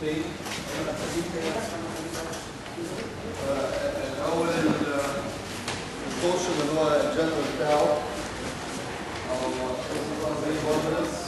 اوكي الاول الكورشن اللي هو الجنرال بتاعه او زي بولرز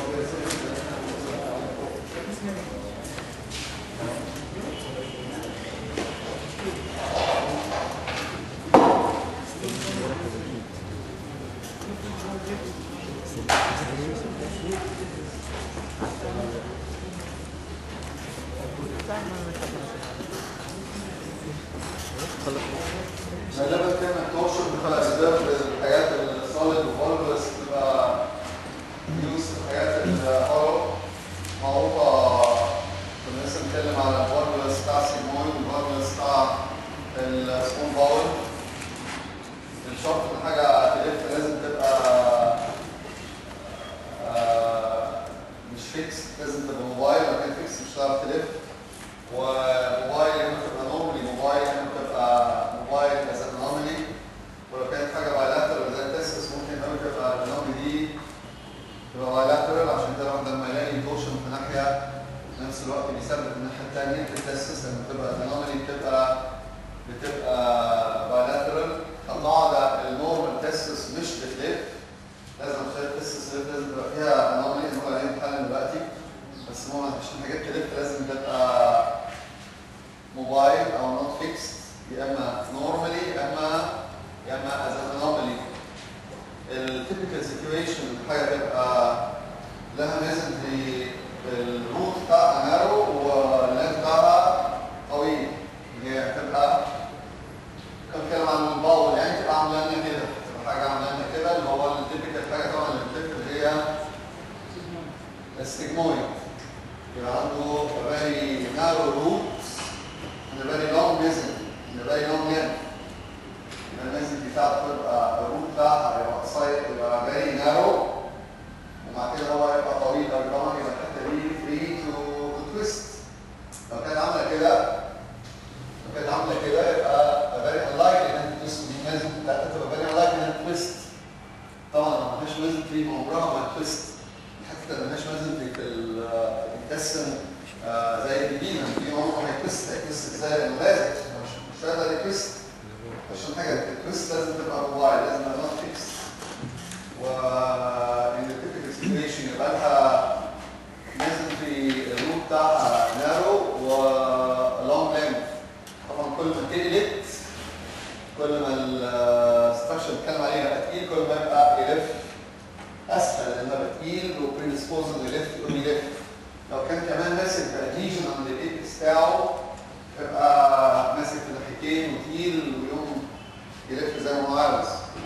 غالبا كان الكورشن بتبقى اسباب الحاجات السوليد وبولرز بتبقى يوز في الحاجات الهارو معروفه كنا لسه بنتكلم على البولرز بتاع سيمون والبولرز بتاع السبون باول الشرط ان حاجه تلف لازم تبقى آه، مش فيكس لازم تبقى موبايل لو كان فيكس مش هتعرف تلف وموبايل لما تبقى نورمالي موبايل لما تبقى موبايل از انومالي ولو كانت حاجه بايلاترال زي التسس ممكن قوي تبقى الانومالي دي تبقى بايلاترال عشان كده الواحد لما يلاقي توشن في ناحيه في نفس الوقت بيثبت الناحيه الثانيه في التسس لما تبقى الانومالي بتبقى بتبقى بايلاترال القاعده النورمال تسس مش بتلف لازم عشان التسس لازم تبقى فيها انومالي هو هنتكلم دلوقتي بس هو عشان حاجات تلف لازم تبقى موبايل او نوت فيكس يا اما نورمالي يا اما يا اما از انومالي التيبيكال سيتويشن حاجه تبقى لها ميزنتري الروت بتاعها نارو واللينث بتاعها طويل هي تبقى كان بتكلم عن الباول يعني تبقى عامله لنا كده تبقى حاجه عامله لنا كده اللي هو التيبيكال حاجه طبعا اللي بتلف اللي هي الستيجمويد يبقى عنده a very narrow root and a very long meson and a very long length يبقى الميزن بتاعته تبقى الروت بتاعها يبقى قصير يبقى very narrow ومع كده هو يبقى طويل قوي طبعا يبقى الحته دي free to to twist لو كانت عامله كده لو كانت عامله كده يبقى a very unlikely ان انت twist دي الميزن بتاعتها تبقى very unlikely ان twist طبعا لو ما فيهاش ميزن فري عمرها ما twist حتى لو مش مازن في الانتستن زي الجبينه في عمره ما يكوست هيكوست ازاي لانه لازم مش مش هيقدر يكوست عشان حاجه الكوست لازم تبقى موبايل لازم تبقى نوت فيكس و ان التيبيكال سيتويشن يبقى لها لازم في الروت بتاعها نارو ولونج لينث طبعا كل ما تقلت كل ما الستراكشر اللي بنتكلم عليه يبقى تقيل كل ما يبقى يلف اسهل لما يبقى تقيل وبريدسبوزد يلف يقوم يلف لو كان كمان ماسك اديشن عند الايبكس بتاعه يبقى ماسك في ناحيتين وتقيل ويقوم يلف زي ما هو عاوز.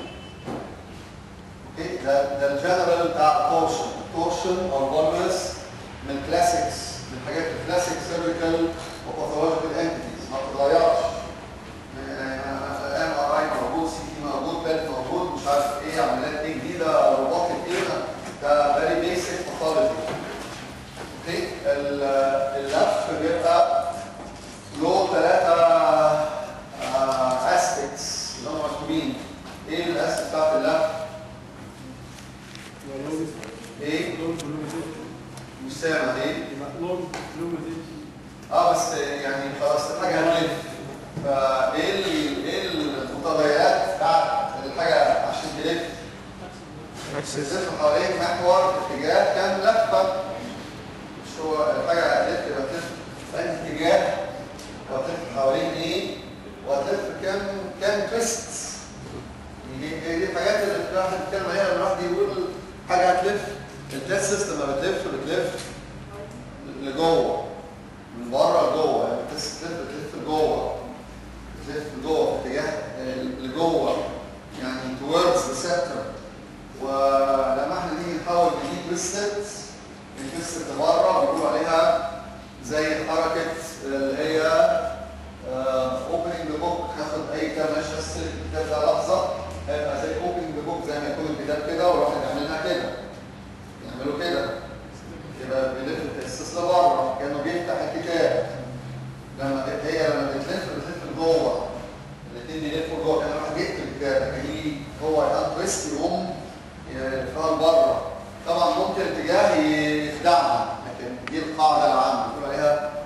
اوكي ده ده الجنرال بتاع التورشن، التورشن او الفولفس من كلاسيكس من حاجات الكلاسيك سيرفيكال وباثولوجيكال انتيتيز ما بتتغيرش. ام ار اي موجود سي تي موجود بيلت موجود مش عارف ايه عمليات ايه جديده روبوتك ايه ده فيري بيسك باثولوجي اوكي اللف بيبقى له ثلاثه اسبيكتس اللي هم مكتوبين ايه الاسبيكت بتاعت اللف؟ ايه؟ مش سامع ايه؟ اه بس يعني خلاص الحاجه هتلف فايه ال- ايه المتغيرات بتاعت الحاجه عشان تلف؟ بتلف حوالين محور اتجاه كام لفه مش هو الحاجه هتلف يبقى تلف في أي اتجاه وهتلف حوالين ايه وهتلف كام كام تويست دي دي دي الحاجات اللي الواحد بيتكلم عليها لما الواحد يقول حاجه هتلف التست لما بتلف بتلف لجوه من بره لجوه يعني التست بتلف بتلف لجوه بتلف لجوه في اتجاه لجوه يعني towards the center ولما احنا نيجي نحاول نجيب تويستد التويستد لبره بيقولوا عليها زي حركه اللي هي اوبننج ذا بوك هاخد اي كتاب ماشي بس الكتاب ده لحظه هيبقى زي اوبننج ذا بوك زي ما يكون الكتاب كده وراح نعملها كده يعملوا كده يبقى بيلف التأسيس لبره كانه بيفتح الكتاب لما هي لما بتلف بتلف لجوه الاثنين بيلفوا جوه كان الواحد بيكتب الكتاب لكن يجي هو يقام تويست يقوم يلفها لبره طبعا ممكن اتجاه يخدعها لكن دي القاعده العامه بيقول عليها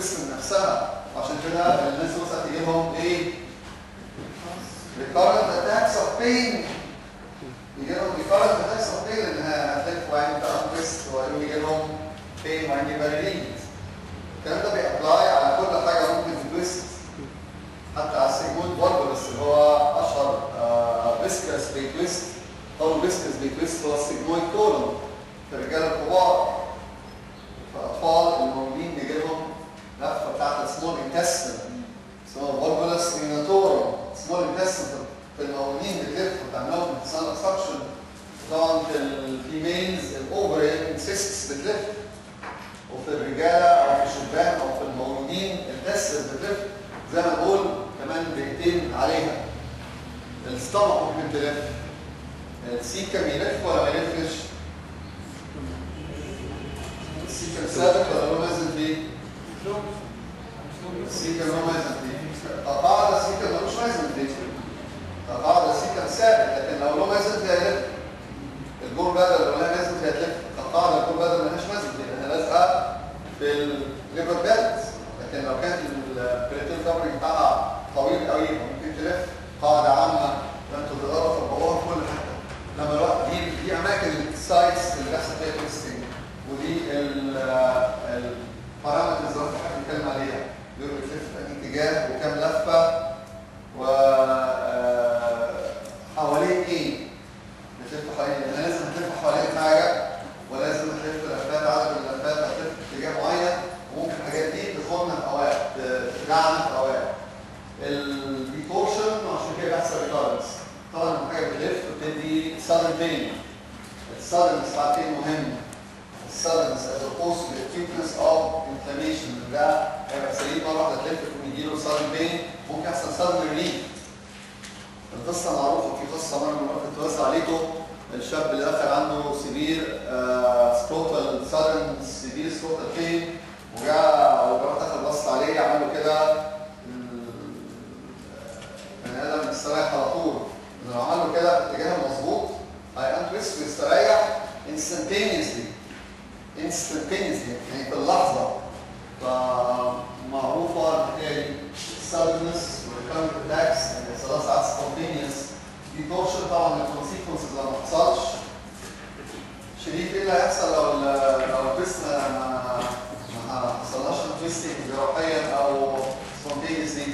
التويست من نفسها عشان كده الناس مثلا تيجي لهم ايه؟ recurrent attacks of pain يجي لهم recurrent attacks of pain انها هتلف وعين تعمل تويست وبعدين يجي لهم pain وعين يبقى ريليد الكلام ده بيأبلاي على كل حاجه ممكن تتويست حتى على السيجمويد فولفرس اللي هو اشهر فيسكس بيتويست اول فيسكس بيتويست هو السيجمويد كولون في الرجاله الكبار فاطفال المولودين بيجي لهم لفه بتاعت السمول انتستين اسمها فولفرس ميناتورم سمول انتستين في المولودين بتلف وتعمل لهم انتصال سكشن طبعا في الفيميلز الاوفري سيستس بتلف وفي الرجاله او في الشبان او في المولودين التستس بتلف زي ما بقول كمان دقيقتين عليها الستمك ممكن تلف السيكا بيلف ولا ما يلفش؟ السيكا ثابت ولا له مازن فيه؟ السيكا له مازن فيه قاعدة السيكا ملوش مازن فيه قاعدة السيكا ثابت لكن لو له مازن فيها يلف الجول بدل لو لها مازن فيها تلف القاعدة الجول بدل ملهاش مازن فيها لانها لازقة في الليفر بيلت لكن لو كانت البريتين كفرنج بتاعها طويل قوي ممكن تلف قاعده عامه انتوا تقدروا تطبقوها في كل حته لما الوقت دي دي اماكن السايتس اللي بيحصل فيها تويستنج ودي البارامترز اللي احنا بنتكلم عليها بيقول بتلف في اي اتجاه وكام لفه و حوالين ايه؟ بتلف حوالين انا لازم هتلف حوالين حاجه ولازم هتلف لفات عدد اللفات هتلف في اتجاه معين وممكن الحاجات دي تدخلنا في اوقات ترجعنا في اوقات الديتورشن عشان كده بيحصل ريكارنس طبعا لما حاجه بتلف بتدي سادن بين السادن ساعتين مهم السادنس as opposed to the acuteness of inflammation ده هيبقى سليم مره واحده تلف ويجي له سادن بين ممكن يحصل سادن ريليف القصه معروفه في قصه مره من كنت بوزع عليكم الشاب اللي دخل عنده سيفير سبروتال سادن سيفير سبروتال بين وجاء وجاء دخل بص عليه عمل له كده البني ادم يستريح على طول لو عمل له كده في الاتجاه المظبوط هينتويست ويستريح instantaneously instantaneously يعني في اللحظه فمعروفه الحكايه دي السادنس والكارنت اتاكس يعني ثلاث ساعات spontaneous دي تورشن طبعا الكونسيكونسز لو ما حصلش شريف ايه اللي هيحصل لو لو التويست ما ما حصلناش تويستنج جراحيا او سبونتينيسلي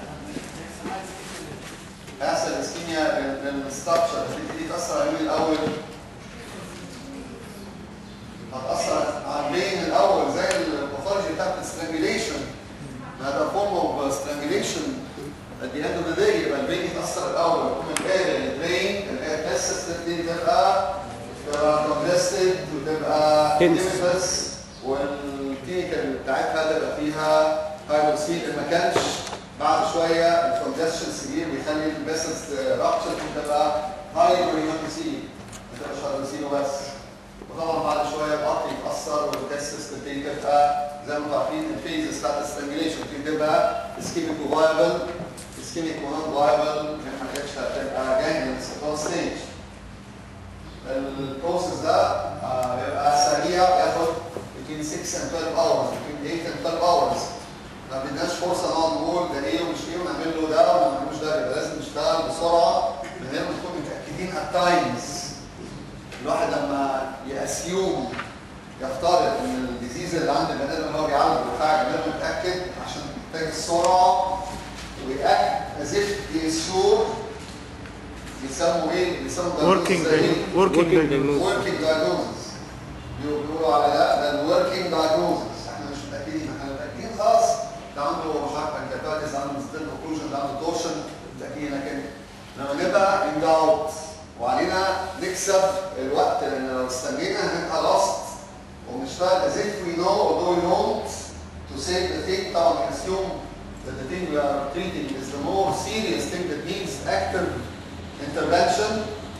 هيحصل اسكيميا للستراكشر هتبتدي تاثر على مين الاول هتاثر على البين الاول زي الباثولوجي بتاعت السترانجيليشن هذا فورم اوف سترانجيليشن at the end of the day يبقى البين يتاثر الاول يكون الاير البرين الاير تسس تبتدي تبقى تبقى كونجستد وتبقى تنفس والكلينيكال بتاعتها تبقى فيها هايدروسيل ما كانش بعد شويه الكونجستشن سيفير بيخلي البيسلز رابتشر تبقى هايدروسيل ما تبقاش هايدروسيل وبس وطبعا بعد شويه القطر يتاثر والتستس تبتدي تبقى زي ما انتم عارفين الفيزز بتاعت السترانجيليشن تبتدي تبقى اسكيميك وفايبل اسكيميك ونون فايبل ما كانتش هتبقى جانجلين ستيج البروسيس ده بيبقى سريع ياخد between 6 and 12 hours between 8 and 12 hours ما بدناش فرصه نقعد نقول ده ايه ومش ايه ونعمل له ده وما نعملوش ده يبقى لازم نشتغل بسرعه من غير ما نكون متاكدين at times الواحد لما ياسيوم يفترض ان الديزيز اللي عند البني ادم اللي هو بيعالجه بتاع غير متاكد عشان محتاج السرعه ويأكد as if he is sure بيسموا ايه؟ بيسموا working diagnosis working diagnosis working diagnosis بيقولوا على ده ده الوركينج diagnosis احنا مش متاكدين احنا متاكدين خلاص ده عنده مش عارف انكفاتيس عنده ستيل اوكلوجن ده عنده تورشن متاكدين لكن لما نبقى ان داوت وعلينا نكسب الوقت لان لو استنينا هنبقى لاست وبنشتغل as if we know although we don't to save the thing طبعا we assume that the thing we are treating is the more serious thing that needs active intervention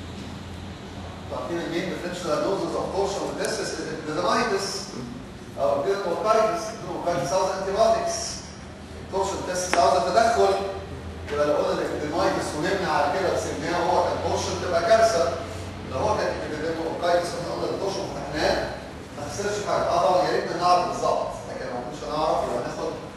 تعطينا المين differential diagnosis of torsion with this is epididimitis او epididimocarditis epididimocarditis عاوز antibiotics torsion test عاوزه تدخل يبقى لو قلنا الابيديمايتس ونمنع على كده وسيبناه وهو كان torsion تبقى كارثه لو هو كان epididimocarditis واحنا قلنا التورشن فتحناه ما خسرش حاجه اه طبعا يا ريت نعرف بالظبط لكن لو مش هنعرف يبقى ناخد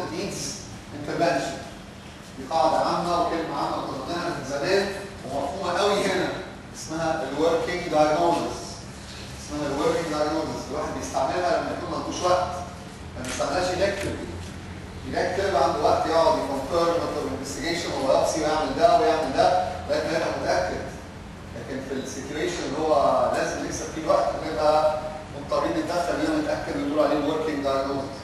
that needs intervention دي قاعده عامه وكلمه عامه كنا قلناها من زمان ومفهومه قوي هنا اسمها الوركينج دايجنوزس اسمها الوركينج دايجنوزس الواحد بيستعملها لما يكون ما عندوش وقت ما بيستعملهاش الكتريكلي الكتريك عنده وقت يقعد يكونفيرم يطلب انفستيجيشن ويبسي ويعمل ده ويعمل ده لغايه ما يبقى متاكد لكن في السيتويشن اللي هو لازم نكسب فيه الوقت بنبقى مضطرين نتدخل هنا نتاكد ونقول عليه الوركينج دايجنوزس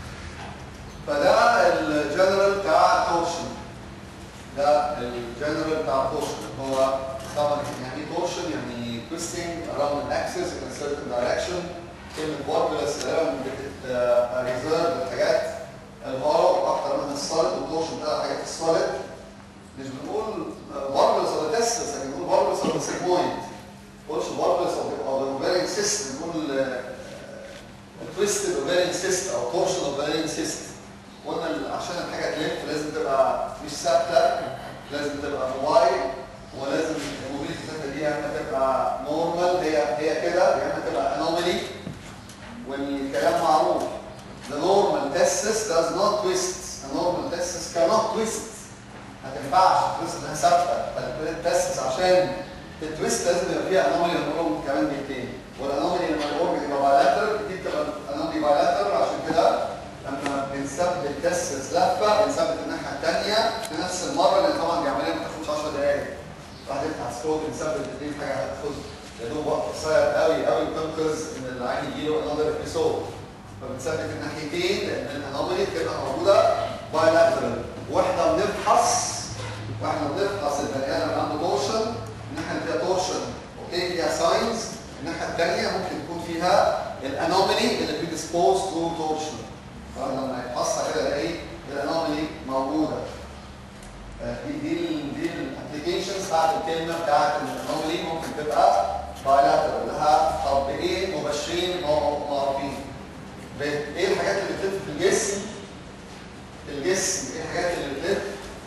فده الجنرال بتاع تورشن ده الجنرال بتاع تورشن هو طبعا يعني ايه تورشن يعني twisting around an axis in a certain direction كلمة فوربلس غالبا بتريزيرف الحاجات الهولو اكتر من السوليد والتورشن ده حاجات السوليد مش بنقول فوربلس ولا تستس لكن بنقول فوربلس ولا سيجمويد ما بنقولش فوربلس او اوفيرينج سيست بنقول تويستد اوفيرينج سيست او تورشن اوفيرينج سيست قلنا عشان الحاجه تلف لازم تبقى مش ثابته لازم تبقى موبايل ولازم الموبيليتي بتاعتها دي يا اما تبقى نورمال هي هي كده يا اما تبقى انومالي والكلام معروف The normal testis does not twist. A normal testis cannot twist. ما تنفعش تتويست انها ثابته فالتستس عشان تتويست لازم يبقى فيها انومالي هنقولهم كمان دقيقتين والانومالي لما الاورجن يبقى بايلاتر دي بتبقى انومالي بايلاتر عشان كده لما بنثبت التستس لفه بنثبت الناحيه الثانيه في نفس المره لان طبعا دي عمليه ما تاخدش 10 دقائق واحد يفتح سكوب بنثبت الاثنين حاجه هتاخد يا دوب وقت قصير قوي قوي تنقذ ان العين يجيله انذر ابيسود فبنثبت الناحيتين لان الانومالي بتبقى موجوده بايلاترال واحنا بنفحص واحنا بنفحص البني ادم اللي عنده تورشن الناحيه اللي فيها تورشن اوكي فيها ساينز الناحيه الثانيه ممكن يكون فيها الانومالي اللي بريديسبوز تو تورشن فلما يفحصها كده الاقي الانومالي موجوده دي دي دي الابلكيشنز بتاعت الكلمه بتاعت الانومالي ممكن تبقى بايلاترال لها تطبيقين مباشرين معروفين ايه الحاجات اللي بتلف في الجسم في الجسم ايه الحاجات اللي بتلف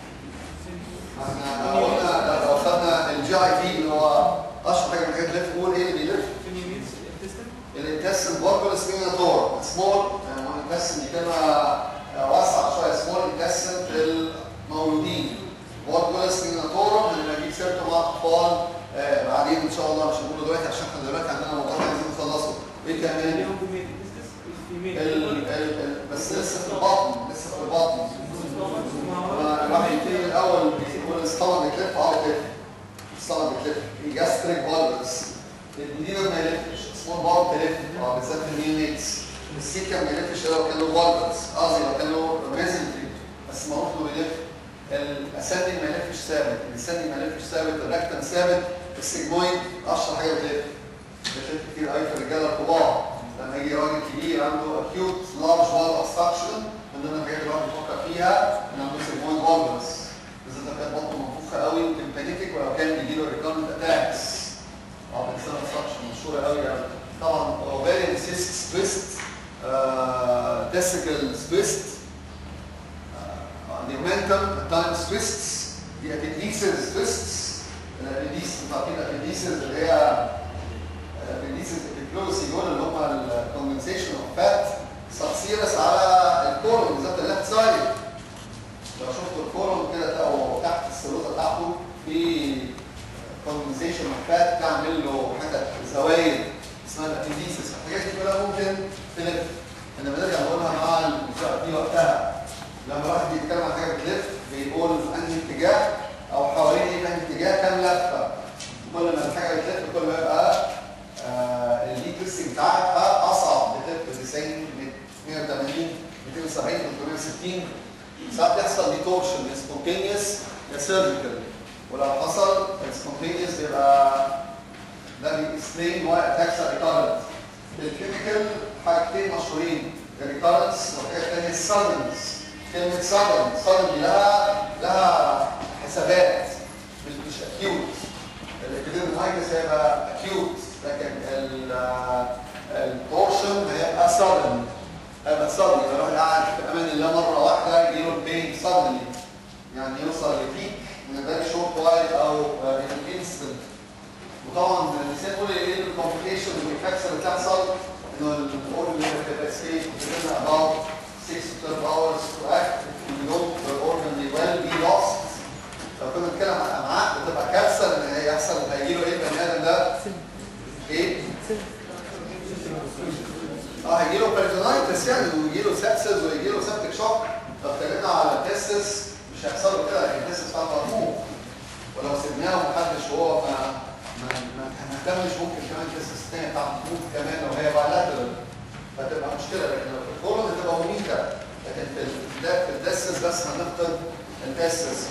احنا قلنا لو خدنا الجي اي تي اللي هو اشهر حاجه من الحاجات اللي بتلف قول ايه اللي بيلف الانتستين برضه السميناتور سمول الانتستين دي كلمه واسعه شويه سمول انتستين في المولودين برضه السميناتور اللي بنجيب سيرته مع اطفال آه بعدين ان شاء الله مش هنقوله دلوقتي عشان احنا دلوقتي عندنا موضوع عايزين نخلصه ايه كمان؟ ال ال بس لسه في البطن لسه في البطن الواحد يبتدي الاول بيقول الاسطمه بتلف اه بتلف الاسطمه بتلف جاستريك فالفز الدينا ما يلفش سمول بار تلف اه بالذات في النيونيتس السيكا ما يلفش لو كان له فالفز قصدي لو كان له ميزنتري بس ما هو بيلف الاسندي ما يلفش ثابت الاسندي ما يلفش ثابت الركتم ثابت السيجمويد اشهر حاجه بتلف بتلف كتير قوي في الرجاله الكبار لما يجي راجل كبير عنده acute large valve obstruction من ضمن الحاجات اللي الواحد بيفكر فيها ان عنده سيجمويد فالفز بالذات لو كانت بطنه منفوخه قوي وتمبانيتك ولو كان بيجي له ريكارنت اتاكس اه بتسمى obstruction مشهوره قوي يعني طبعا ovarian cyst twist testicle twist the momentum at times twists the appendices twists الابنديس بتعطينا الابنديسز اللي هي الابنديسز الكلوسي دول اللي هم الكوندنسيشن اوف فات سبسيرس على الكولون بالذات الليفت سايد لو شفتوا الكولون كده تلاقوا تحت السلوطه بتاعته في كوندنسيشن اوف فات تعمل له حتت زوايد اسمها الابنديسز الحاجات دي كلها ممكن تلف انما نرجع نقولها مع المنطقه دي وقتها لما الواحد بيتكلم عن حاجه بتلف بيقول في انهي اتجاه او حوالين ايه انهي اتجاه كام لفه كل ما الحاجه بتلف كل ما يبقى آه اللي تويستنج بتاعتها اصعب بتلف 90 180 270 360 ساعات بيحصل ديتورشن سبونتينيوس يا سيرجيكال ولو حصل سبونتينيوس بيبقى ده بيكسبلين واي اتاكس ار ريكارنت الكلينيكال حاجتين مشهورين الريكارنس والحاجه الثانيه السادنس كلمه سادن سادن لها لها حسابات مش مش اكيوت الابيديمايتس هيبقى اكيوت لكن البورشن هيبقى سادن هيبقى سادن يبقى الواحد قاعد في امان الله مره واحده يجي له البين سادنلي يعني يوصل لبيك من فيري شورت وايل او ان انستنت وطبعا الانسان يقول ايه الكومبليكيشن والايفكتس اللي بتحصل انه الاورجن اللي بتبقى سكيت بتبقى about 6 6 to 12 hours to act if you don't the organ may well be lost لو كنا بنتكلم عن الامعاء بتبقى كارثه ان هي يحصل هيجي له ايه البني ادم ده؟ ايه؟ اه هيجي له بيرتونايتس يعني ويجي له سبسس ويجي له سبتك شوك لو اتكلمنا على التستس مش هيحصل له كده لان التستس بتاعته هتموت ولو سيبناه ومحدش وهو ما ما ما نهتمش ممكن كمان التستس الثانيه بتاعته تموت كمان لو هي بايلاترال فتبقى مشكله لكن لو في الكولون هتبقى مميته لكن في ال- في التستس بس هنفقد التستس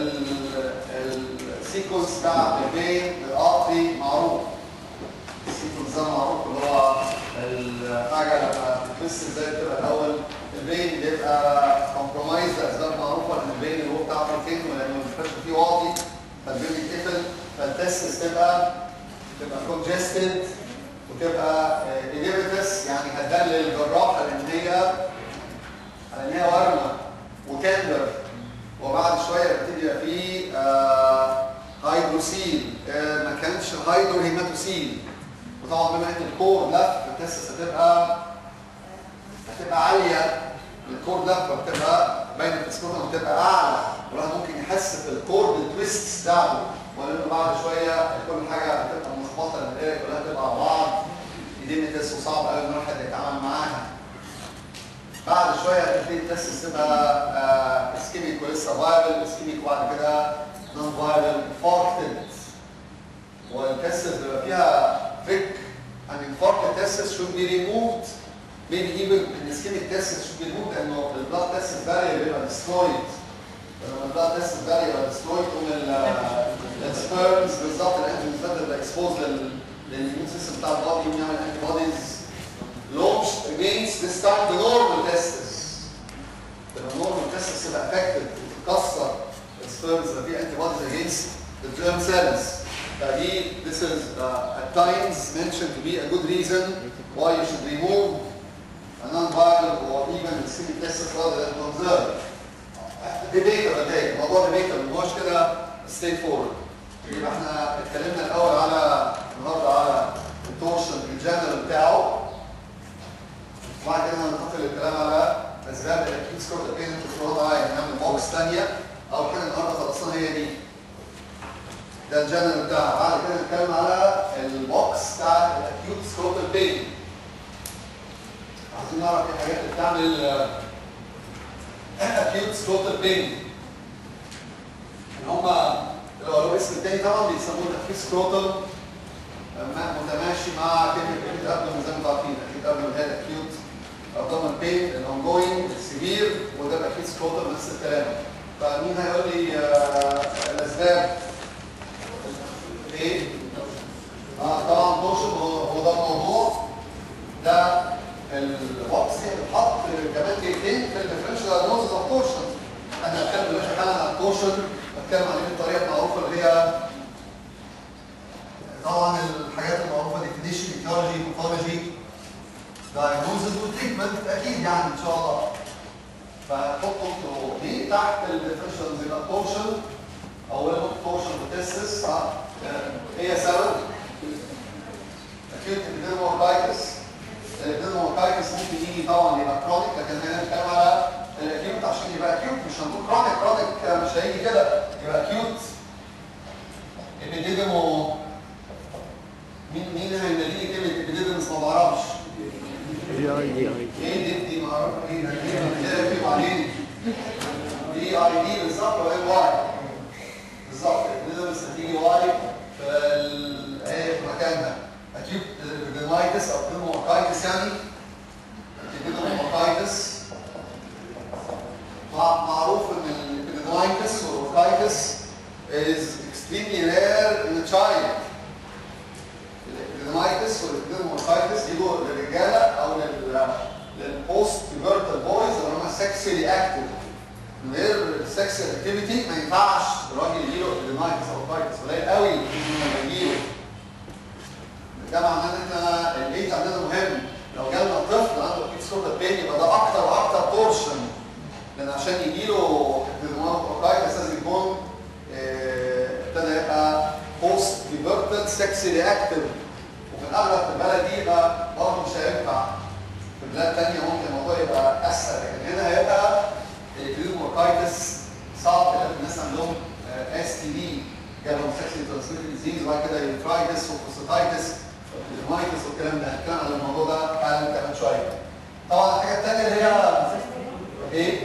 السيكونس بتاع البين الارتري معروف السيكونس ده معروف اللي هو الحاجه لما بتبص ازاي بتبقى الاول البين بيبقى كومبرومايز لاسباب معروفه ان البين اللي هو بتاع الكين ولانه البريشر فيه واطي فالبين بيتقفل فالتستس تبقى تبقى كونجستد وتبقى انيبيتس يعني هتدلل الجراح على ان هي على ان هي ورمه وتندر وبعد شويه يبتدي يبقى فيه آه هيدروسيل آه ما كانش هيدرو هيماتوسيل وطبعا بما ان الكور لف التستس هتبقى هتبقى عاليه الكور لف بتبقى بين التسكوتم بتبقى اعلى والواحد ممكن يحس في الكور بالتويست بتاعته ولانه بعد شويه كل حاجه هتبقى مظبوطه لان الايه كلها تبقى على بعض ايدين تس وصعب قوي ان الواحد يتعامل معاها بعد شويه هتبتدي التستس تبقى اسكيميك ولسه فايبل اسكيميك وبعد كده نون فايبل فاركتد والتستس بيبقى فيها فيك an infarcted testis should be removed maybe even an ischemic testis should be removed لانه البلاد testis barrier بيبقى destroyed لما البلاد testis barrier يبقى destroyed تقوم السبيرمز بالظبط الانتيجنز ده بتبقى exposed للإيمون سيستم بتاع البادي ويعمل انتي بوديز launched against this time the normal testis تبقى النورمال testis تبقى affected تتكسر السبيرمز يبقى فيه انتي بوديز against the germ cells فدي this is uh, at times mentioned to be a good reason why you should remove a non-viable or even ischemic testis rather than conserve. debatable take الموضوع debatable ما هوش كده straight forward. يبقى احنا اتكلمنا الاول على النهارده على التورشن الجنرال بتاعه وبعد كده هننتقل للكلام على اسباب الاكيوت سكوت بين الفروض عين هنعمل بوكس ثانيه اول حاجه النهارده خلصنا هي دي ده الجنرال بتاعها بعد كده نتكلم على البوكس بتاع الاكيوت سكوت بين عايزين نعرف ايه الحاجات اللي بتعمل اكيوت سكوت بين ان هم لو له اسم تاني طبعا بيسموه اكيوت سكروتال متماشي مع كلمه اكيوت ابدومن زي ما انتم عارفين اكيوت ابدومن هي الاكيوت ابدومن بين الاون جوينج السيفير وده الاكيوت سكروتال نفس الكلام فمين هيقول لي آه الاسباب ايه؟ اه طبعا توشن هو هو ده الموضوع ده البوكس بيتحط كمان كلمتين في الديفرنشال دايجنوستس اوف توشن احنا هنتكلم دلوقتي حالا عن التوشن بتكلم عليه بالطريقه المعروفه اللي هي طبعا الحاجات المعروفه ديفينيشن ايتيولوجي باثولوجي دايجنوزز وتريتمنت اكيد يعني ان شاء الله فحطوا انتوا دي تحت الديفرنشال يبقى توشن اولا توشن وتستس هي سبب اكيوت ابيديموركايتس الابيديموركايتس ممكن يجي طبعا يبقى كرونيك لكن احنا بنتكلم على الاكيوت عشان يبقى اكيوت مش هنقول كرونيك كرونيك مش هيجي كده يبقى اكيوت ابيديمو مين مين هيناديني كلمه ابيديمس ما بعرفش دي اي دي اي ايه دي دي ما اعرف ايه ده في بعدين دي اي دي بالظبط وهي واي بالظبط ابيديمس هتيجي واي في ال- ايه في مكانها اكيوت ابيديمايتس او ابيديموركايتس يعني ابيديموركايتس معروف ان الابيديمايتس والوركايتس is extremely rare in a child. الابيديمايتس والابيديموركايتس يجوا للرجاله او لل للبوست بيبرتال بويز اللي هم سكسولي اكتف من غير سكسوال اكتيفيتي ما ينفعش الراجل يجيله ابيديمايتس او كايتس قليل قوي انه يجيله ده معناه ان احنا الايج عندنا مهم لو جالنا طفل عنده اكيد سكوت بين يبقى ده اكتر واكتر بورشن لان عشان يجي له ابيديمايتس لازم يكون آه، ابتدى يبقى بوست بيبرتال سكسولي اكتف وفي الاغلب في البلد دي يبقى برضه مش هينفع في بلاد تانية ممكن الموضوع يبقى اسهل لكن هنا هيبقى البيوموركايتس صعب لان الناس عندهم اس تي دي جالهم سكشن ترانسميتد ديزيز وبعد كده يوترايتس وفوسيتايتس والمايتس والكلام ده هنتكلم عن الموضوع ده فعلا كمان شويه. طبعا الحاجه الثانيه اللي هي ايه؟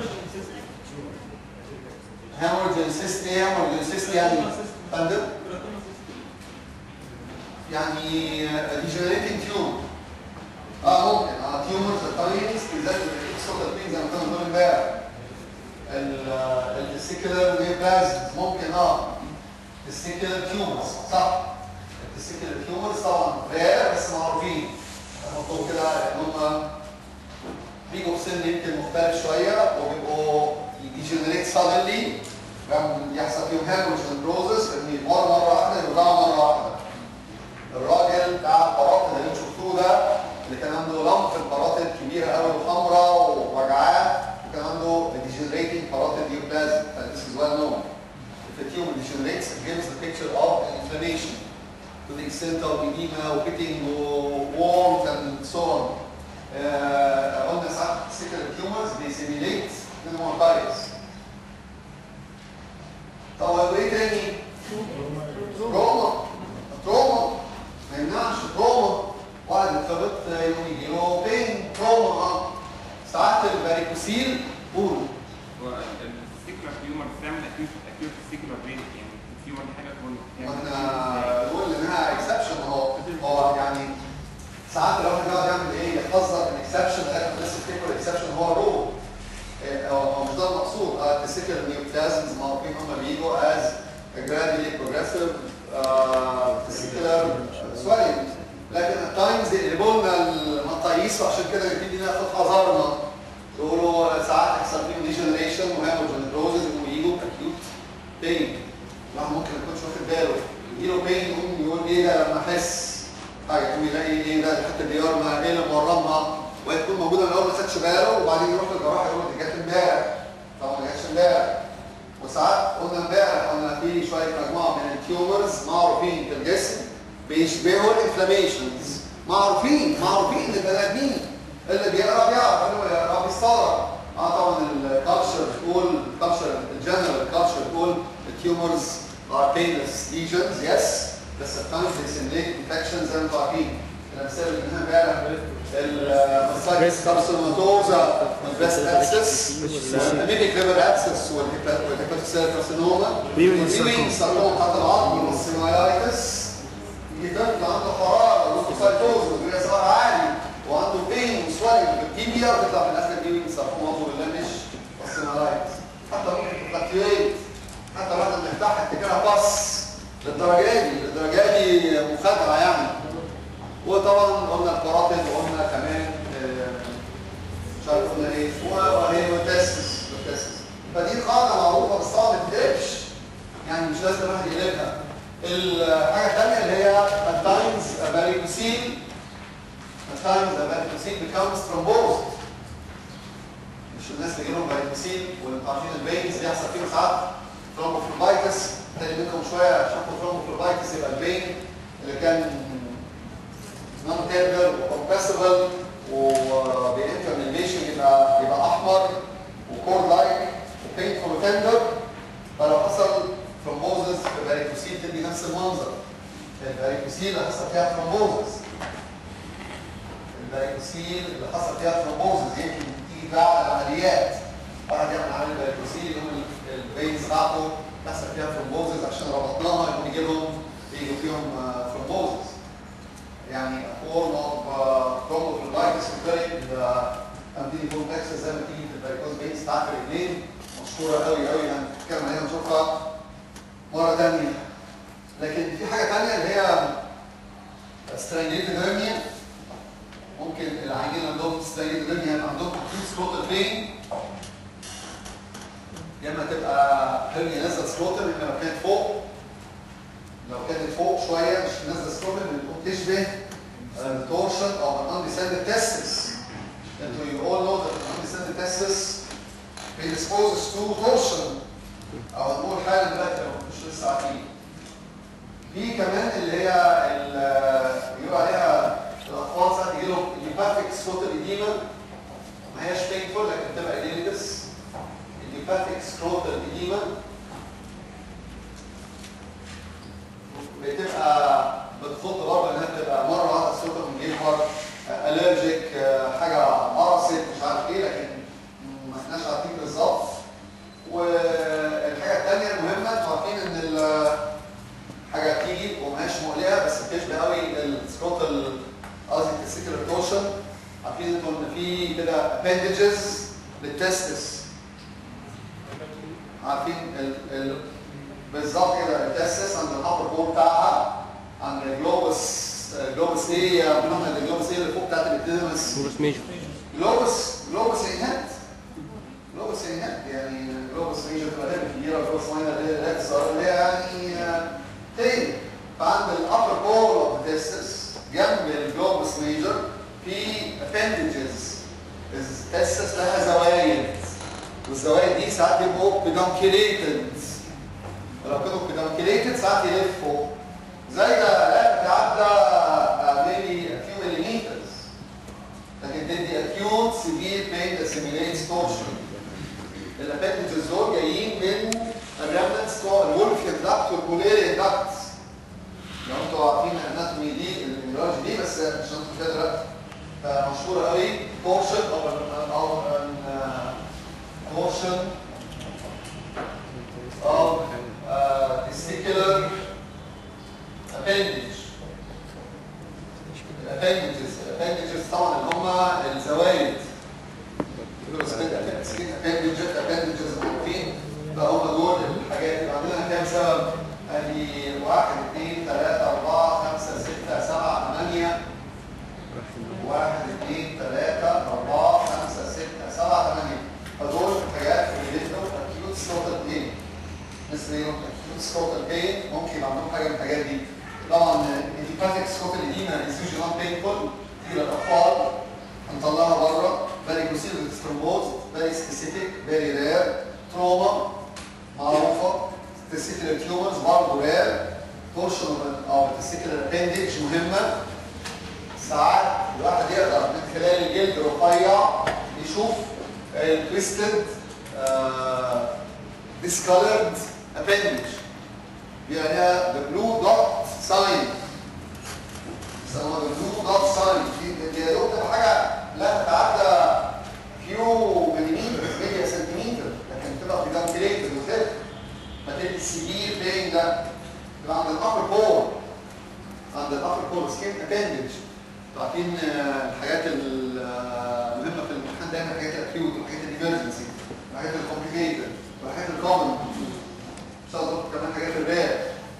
هيمورجنسيست ايه هيمورجنسيست يعني فندم؟ يعني ديجنريتنج تيومر اه ممكن اه تيومرز التايمز بالذات الاكسوتاتين زي ما كنا بنقول امبارح السيكولار نيوبلازمز ممكن اه السيكولار تيومرز صح السيكولار تيومرز طبعا رير بس معروفين مكتوب كده ان هم بيجوا بسن يمكن مختلف شويه وبيبقوا ديجنريت سادنلي يحصل فيهم هامج بروزس مره مره واحده يرجعوا مره واحده الراجل بتاع البراطن اللي انتوا شفتوه ده اللي كان عنده لمب في البراطن كبيره قوي وحمراء ووجعاه وكان عنده degenerating parotid neoplasm and this is well known. If a tumor degenerates, it gives the picture of an inflammation to the extent of edema, pitting, warmth and so on. Uh, قلنا ساعات سيكل tumors they simulate pneumonitis. طب وايه تاني؟ تروما تروما ما يمنعش تروما واحد اتخبط يوم يجي له بين تروما اه ساعات الباريكوسيل قول هو السيكولار تيومر بتعمل اكيوت اكيوت سيكولار بين يعني التيومر دي حاجه تكون واحنا بنقول انها اكسبشن هو هو يعني ساعات الواحد بيقعد يعمل ايه يحذر من اكسبشن لغايه ما الناس تفتكر الاكسبشن هو رول هو مش ده المقصود التسيكل نيوبلازمز معروفين هم بيجوا از gradually progressive testicular swelling لكن التايمز يقلبوا لنا المقاييس وعشان كده نبتدي ناخد حذرنا يقولوا ساعات يحصل فيهم ديجنريشن وهيموجينيروزز ويجوا اكيوت بين الواحد ممكن ما يكونش واخد باله يجيله بين يقوم يقول ايه ده لما احس حاجه يقوم يلاقي ايه ده الحته دي يرمى ايه اللي مورمها وهي تكون موجوده من الاول ما خدش باله وبعدين يروح للجراح يقول دي جت امبارح طبعا ما جاتش امبارح وساعات قلنا امبارح قلنا في شويه مجموعه من التيومرز معروفين في الجسم بيشبهوا الانفلاميشنز معروفين معروفين البني ادمين اللي بيقرا بيعرف اللي هو يقرا بيستغرب اه طبعا الكالتشر بتقول الكالتشر الجنرال الكالتشر بتقول التيومرز are painless lesions yes بس sometimes they simulate infections زي ما انتم عارفين الامثله اللي قلناها امبارح الماستايتس كارسينوماتوزا والبريست ابسس والميميك ليفر ابسس والهيباتوسيل كارسينوما والميميك ساركوما تحت العظم والسيمايلايتس يجي طفل عنده حراره ولوكوسايتوز وبيصغر عالي وعنده بين وسوالي والكيميا وتطلع في الاخر دي ساركوما مش والسيمايلايتس حتى ممكن تفلكتويت حتى بعد ما نفتحها تفتكرها بس للدرجه دي للدرجه دي مخادعه يعني وطبعا قلنا الكراتين وقلنا كمان مش عارف قلنا ايه وهي والتاسس والتاسس فدي قاعده معروفه بس طبعا ما تتقلبش يعني مش لازم الواحد يقلبها الحاجه الثانيه اللي هي التايمز varicocele التايمز varicocele becomes thrombosed مش الناس اللي جالهم varicocele واللي عارفين البينز بيحصل فيهم ساعات ثرومبوفلوبايتس تاني منكم شويه شافوا ثرومبوفلوبايتس يبقى البين اللي كان نون تيربل وكومبريسبل وبانفلاميشن يبقى يبقى احمر وكور لايك وبينفول وتندر فلو حصل ثرومبوزس في الفاريكوسيل تدي نفس المنظر الفاريكوسيل اللي حصل فيها ثرومبوزس الفاريكوسيل اللي حصل فيها ثرومبوزس يمكن تيجي بعد العمليات واحد يعمل عمليه فاريكوسيل يقوم الفينز بتاعته يحصل فيها ثرومبوزس عشان ربطناها يقوم يجي لهم يجي فيهم ثرومبوزس يعني فورم اوف ثرومبوفلوبايتس وكاريد امتيني كومبلكس زي ما تيجي في الفاريكوز بينز بتاعت الرجلين مشهوره قوي قوي هنتكلم عليها ونشوفها مره ثانيه لكن في حاجه ثانيه اللي هي سترينيتد هيرنيا ممكن العيانين عندهم سترينيتد هيرنيا عندهم اكيوت سبوتر بين يا اما تبقى هرنيا نازله سكروتر يا اما كانت فوق لو كانت فوق شويه مش نازله سكروتر بتكون تشبه التورشن او الاندسندد تستس انتوا you all know that undescended testis predisposes to torsion او نقول حالا دلوقتي لو مش لسه عارفين في كمان اللي هي اللي بيقولوا عليها الاطفال ساعات يجي لهم اليوباثيك سكوتال ايديما ما هياش بينفول لكن بتبقى ايديمتس اليوباثيك سكروتال ايديما بتبقى بتفض برضه انها بتبقى مره واحده السكر من غير مره الرجيك حاجه قرصت مش عارف ايه لكن ما احناش عارفين بالظبط والحاجه الثانيه المهمه انتوا عارفين ان ال- حاجه بتيجي ومهاش مقلقه بس بتشبه قوي السكروتال قصدي التستيكولار توشن عارفين انتوا ان في كده ابندجز للتستس عارفين ال ال بالظبط كده التستس عند الابر بول بتاعها عند الجلوبس الجلوبس ايه يا محمد الجلوبس ايه اللي فوق بتاعت الابتدمس بروس ميجور جلوبس جلوبس انهت جلوبس انهت يعني جلوبس ميجر تبقى هي كبيره جلوبس ماينر اللي هي الاكثر اللي هي يعني آه، تاني فعند الابر بول اوف تستس جنب الجلوبس ميجر في appendages التستس لها زوايد والزوايد دي ساعات بيبقوا pedunculate ولو كانوا pedunculate ساعات يلفوا زي ده لا بتعدى maybe a few millimeters لكن تدي acute severe pain that simulates torture الابندجز دول جايين من الريمنتس بتوع الولفيان داكت والبوليريان داكت لو انتوا عارفين الاناتومي دي النيورولوجي دي بس مش هندخل فيها دلوقتي فمشهوره قوي بورشن او او بورشن of uh, testicular appendage appendages appendages طبعا اللي هم الزوايد سكين appendages appendages معروفين فهم دول الحاجات اللي عندنا كام سبب؟ ادي واحد اثنين ثلاثة أربعة خمسة ستة سبعة ثمانية واحد اثنين ثلاثة أربعة خمسة ستة سبعة ثمانية فدول حاجات اللي بيدوا acute scrotal pain مثل ايه acute scrotal pain ممكن يبقى عندهم حاجة من الحاجات دي طبعا idiopathic scrotal edema is usually not painful تيجي للأطفال هنطلعها بره varicocele with thrombose very specific very rare trauma معروفة testicular tumors برضه rare portion of of testicular appendage مهمة ساعات الواحد يقدر من خلال الجلد الرفيع يشوف التويستد discolored appendage يعني the blue dot sign يسموها the blue dot sign دي دي يا دوب تبقى حاجه لا تتعدى فيو مليمتر ملي سنتيمتر لكن تبقى بيدانكليتد وكده فتدي السيفير بين ده يبقى عند الابر بول عند الابر بول سكين appendage عارفين الحاجات المهمه في الامتحان دايما الحاجات الاكيوت والحاجات الامرجنسي والحاجات الكومبليكيتد والحاجات الكومن ان شاء الله كمان حاجات الرير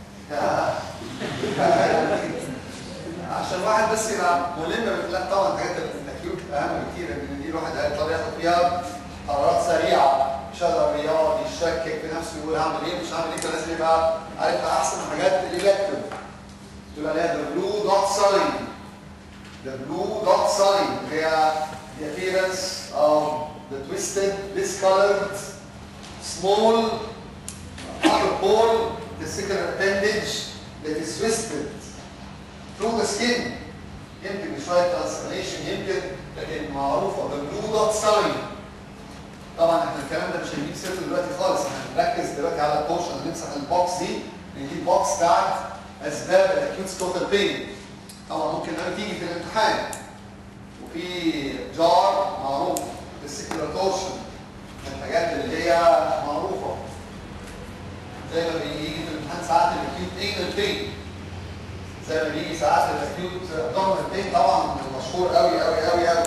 عشان الواحد بس يبقى ملم بال- لا طبعا الحاجات الاكيوت اهم بكتير ان دي الواحد هيقدر ياخد فيها قرارات سريعه مش هيقدر يقعد يشكك في نفسه يقول هعمل ايه مش هعمل ايه فلازم يبقى عارف احسن الحاجات الالكتيف تقول عليها the blue dot sign the blue dot sign هي the appearance of the twisted discolored small upper pole testicular appendage that is twisted through the skin يمكن شويه ترانسفورميشن يمكن لكن معروفه بالبلو دوت ساين طبعا احنا الكلام ده مش هنجيب سيرته دلوقتي خالص احنا هنركز دلوقتي على البورشن هنمسح البوكس دي لان دي البوكس بتاعت اسباب الاكيوت سكوتال بين طبعا ممكن قوي تيجي في الامتحان وفي جار معروف السيكولار تورشن من الحاجات اللي هي معروفه زي ما بيجي في الامتحان ساعات الاكيوت انال بين زي ما بيجي ساعات الاكيوت ابدومينال بين طبعا مشهور قوي قوي قوي قوي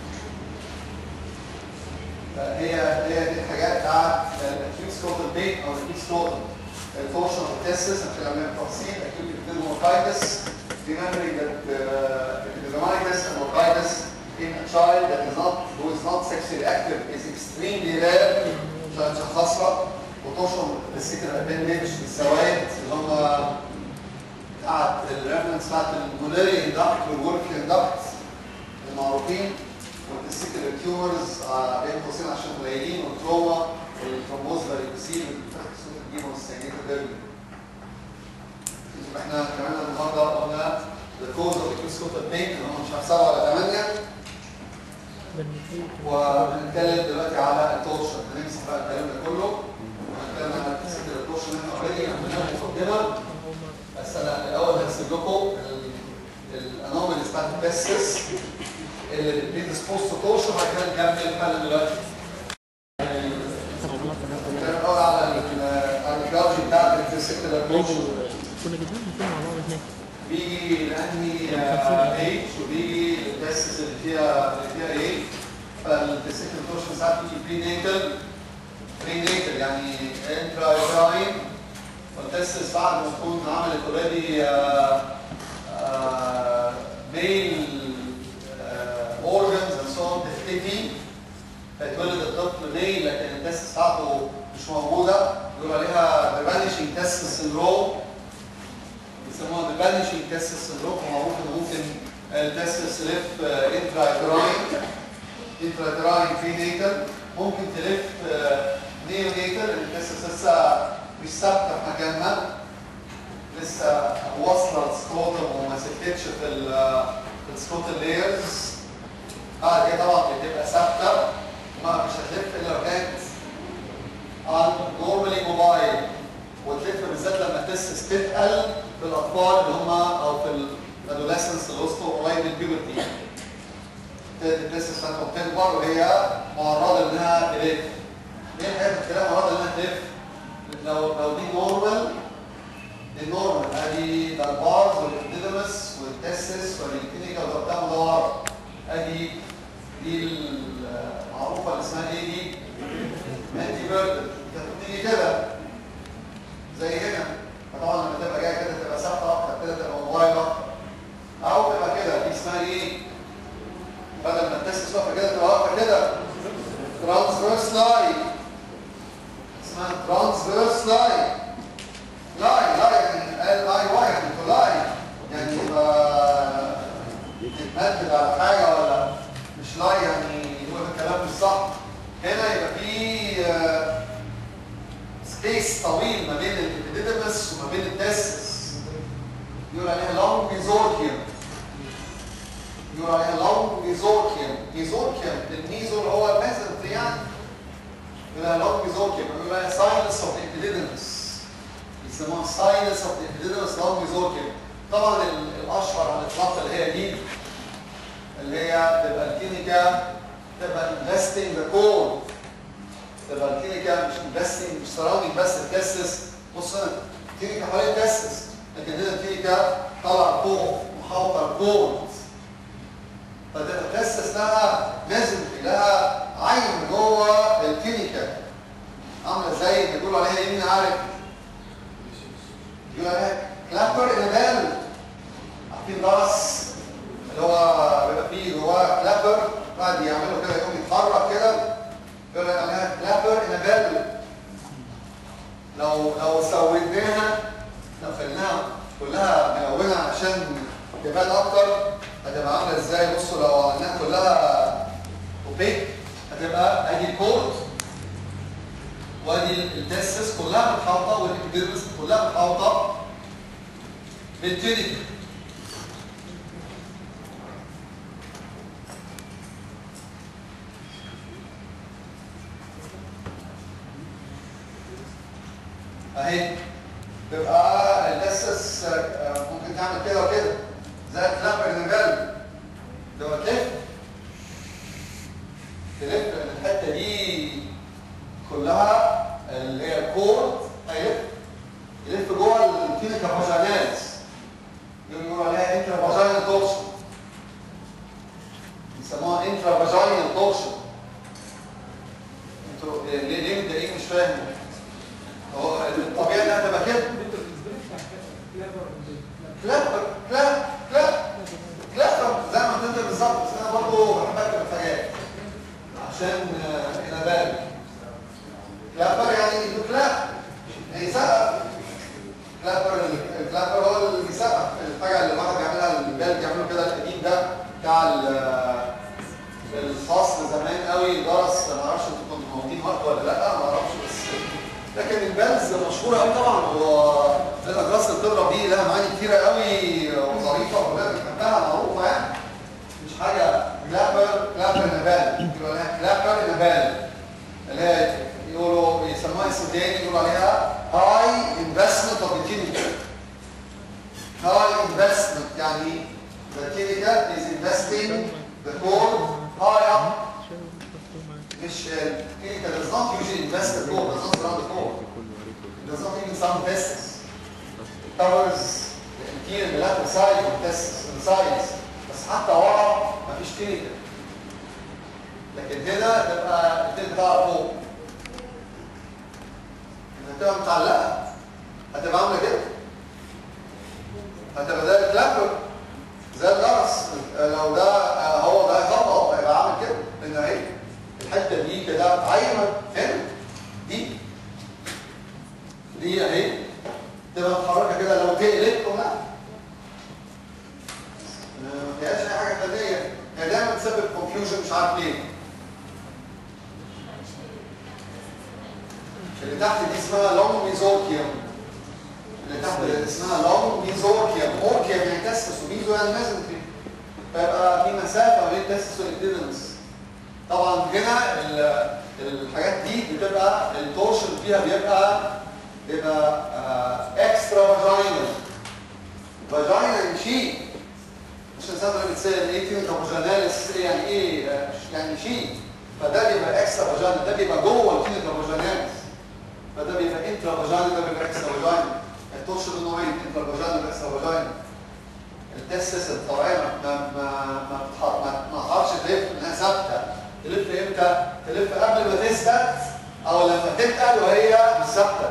هي هي دي الحاجات بتاعت الاكيوت سكوتال بين او الاكيوت سكوتال الفورشن اوف التستس عشان لما تفصيل اكيوت epidemocardis remembering that uh, epidemocardis and morbitis in a child that is not who is not sexually active is extremely rare عشان نشخصها وتشرب السيكل ابندج السواد اللي هم بتاعت الريفرنس بتاعت المولاري اندكت والوركي اندكت المعروفين والتستيكل تيومرز بين قوسين عشان قليلين والتروما والترومبوز فاريكوسيل والترومبوز والستانيتو احنا كمان النهارده قلنا the cause of acute scotal pain اللي هم مش عارف هنتكلم دلوقتي على التورشن هنمسح بقى الكلام ده كله هنتكلم على تسجيل التورشن اللي احنا اوريدي عملناها مقدمه بس انا الاول هرسم لكم الانوماليز بتاعت التستس اللي بتديسبوز تو تورشن وبعد كده نكمل الحل دلوقتي الكلام الاول على الاركيولوجي بتاعت التستيكولار تورشن كنا جبناهم الاثنين مع بعض هناك بيجي لانهي ايج وبيجي للتستس اللي فيها اللي فيها ايه فالتستيكل تورشن ساعات بيجي بري نيتال بري نيتال يعني انترا يوتراين والتستس بعد ما تكون عملت اوريدي ميل اورجنز اند سو اون تختفي فيتولد الطفل ميل لكن التستس بتاعته مش موجوده يقول عليها فانيشنج تستس سندروم بيسموها البانشنج تستس سندروم ومعروف ان ممكن التستس تلف انترايتراين انترايتراين في نيتال ممكن تلف نيو نيتال التستس لسه مش ثابته في مكانها لسه واصله السكروتم وما سكتتش في ال في السكروتال لايرز بعد كده طبعا بتبقى ثابته ما مش هتلف الا لو كانت نورمالي موبايل وتلف بالذات لما التستس تتقل في الاطفال اللي هم او في الادوليسنس اللي وصلوا قريب من البيوبرتي التستس بتاعتهم تكبر وهي معرضه انها تلف ايه الحاجات الكلام معرضه انها تلف لو لو دي نورمال دي نورمال ادي ده البارز والديدمس والتستس والكلينيكال ده بتاع مدور ادي دي المعروفه اللي اسمها ايه دي؟ مانتي بيردن كانت بتيجي كده زي هنا فطبعا لما تبقى جايه كده تبقى ثابته اكتر كده تبقى موبايل اكتر او تبقى كده دي اسمها ايه؟ بدل ما التستس واقفه كده تبقى واقفه كده ترانسفيرس لاين اسمها ترانسفيرس لاين لاين لاين ال اي واي يعني لاين يعني يبقى تتمدد على حاجه ولا مش لاين يعني يقول الكلام مش صح هنا يبقى في آه سبيس طويل ما بين الابيديدمس وما بين التستس يقول عليها لونج ميزوركيوم يقول عليها لونج ميزوركيوم ميزوركيوم الميزور هو الميزنت يعني يقول عليها لونج ميزوركيوم يقول عليها ساينس اوف الابيديدمس يسموها ساينس اوف الابيديدمس لونج ميزوركيوم طبعا الاشهر على الاطلاق اللي هي دي اللي هي تبقى الكلينيكا تبقى انفستنج ذا كود تبقى الكلينيكا مش انفستنج مش سراوندنج بس التستس بص هنا الكلينيكا حوالين التستس لكن هنا الكلينيكا طالعه فوق محاوطه الكود فتبقى التستس لها لازم لها عين جوه الكلينيكا عامله زي اللي بيقولوا عليها ايه مين عارف؟ بيقولوا عليها كلابر انابال عارفين راس اللي هو بيبقى فيه جواه كلابر بعد يعملوا كده يقوم يتحرك كده يقول لك عليها كلابر انابل لو لو سويناها لو خليناها كلها ملونه عشان تبان اكتر هتبقى عامله ازاي بصوا لو عملناها كلها اوبيك هتبقى ادي الكورت وادي التستس كلها متحوطه والابيديرمس كلها متحوطه بالتينيك اهي تبقى الاسس ممكن تعمل كده وكده زي الكلامبر النجال لو تلف تلف الحته دي كلها اللي هي الكورد هيلف يلف جوه الكلينيكا فاجينالز يقولوا عليها انترا فاجينال تورشن يسموها انترا فاجينال تورشن انتوا ليه ليه متضايقين مش فاهم هو الطبيعي انها تبقى كده كلابر كلاب كلاب كلابر زي ما انت بالظبط بس انا برضه بحب اكتب الحاجات عشان انا بالي كلابر يعني كلاب يعني سقف كلابر الكلابر هو اللي بيسقف الحاجه اللي الواحد بيعملها الرجال بيعملوا كده القديم ده بتاع الفصل زمان قوي الجرس ما اعرفش انتوا كنتوا موجودين وقت ولا لا ما اعرفش بس لكن البلز مشهوره قوي طبعا والاجراس اللي بتضرب دي لها معاني كتيره قوي وظريفه وكلها بتحبها معروفه يعني مش حاجه كلابر كلابر نبال يقولوا عليها كلابر نبال اسم تاني يقولوا عليها high investment opportunity high investment يعني the clinical is investing the core high up مش clinical does not usually invest the core does not surround the core it does not even some testes it covers the anterior and lateral side of the testes and sides بس حتى ورا مفيش clinical لكن هنا تبقى التيل بتاعها فوق هتبقى متعلقه هتبقى عامله كده هتبقى ده كلابر زي الجرس لو ده آه، هو ده يخبط هيبقى عامل كده لان اهي الحته دي كده عايمه هنا دي دي اهي تبقى متحركه كده لو تقلت ولا ما فيهاش اي حاجه فنيه هي دايما تسبب كونفيوجن مش عارف ليه اللي تحت دي اسمها لونج ميزوركيوم اللي تحت اسمها لونج ميزوركيوم اوركيوم يعني تستس وميزو يعني ميزنتري فيبقى في مسافه بين التستس والابديدنس طبعا هنا ال- الحاجات دي بتبقى التورشن فيها بيبقى بيبقى اكسترا فاجينال فاجينال شيء مش الانسان اللي بيتسال ايه كلمه فاجيناليس يعني ايه آه، يعني شيء فده بيبقى اكسترا فاجينال ده بيبقى جوه الكلمه فاجيناليس فده بيبقى انترا فاجينال ده بيبقى اكسترا فاجينال التورشن نوعين انترا فاجينال واكسترا فاجينال التستس الطبيعيه ما ما ما ما بتح- ما ما تعرفش تلف انها ثابته تلف امتى؟ تلف قبل ما تثبت او لما تتقل وهي مش ثابته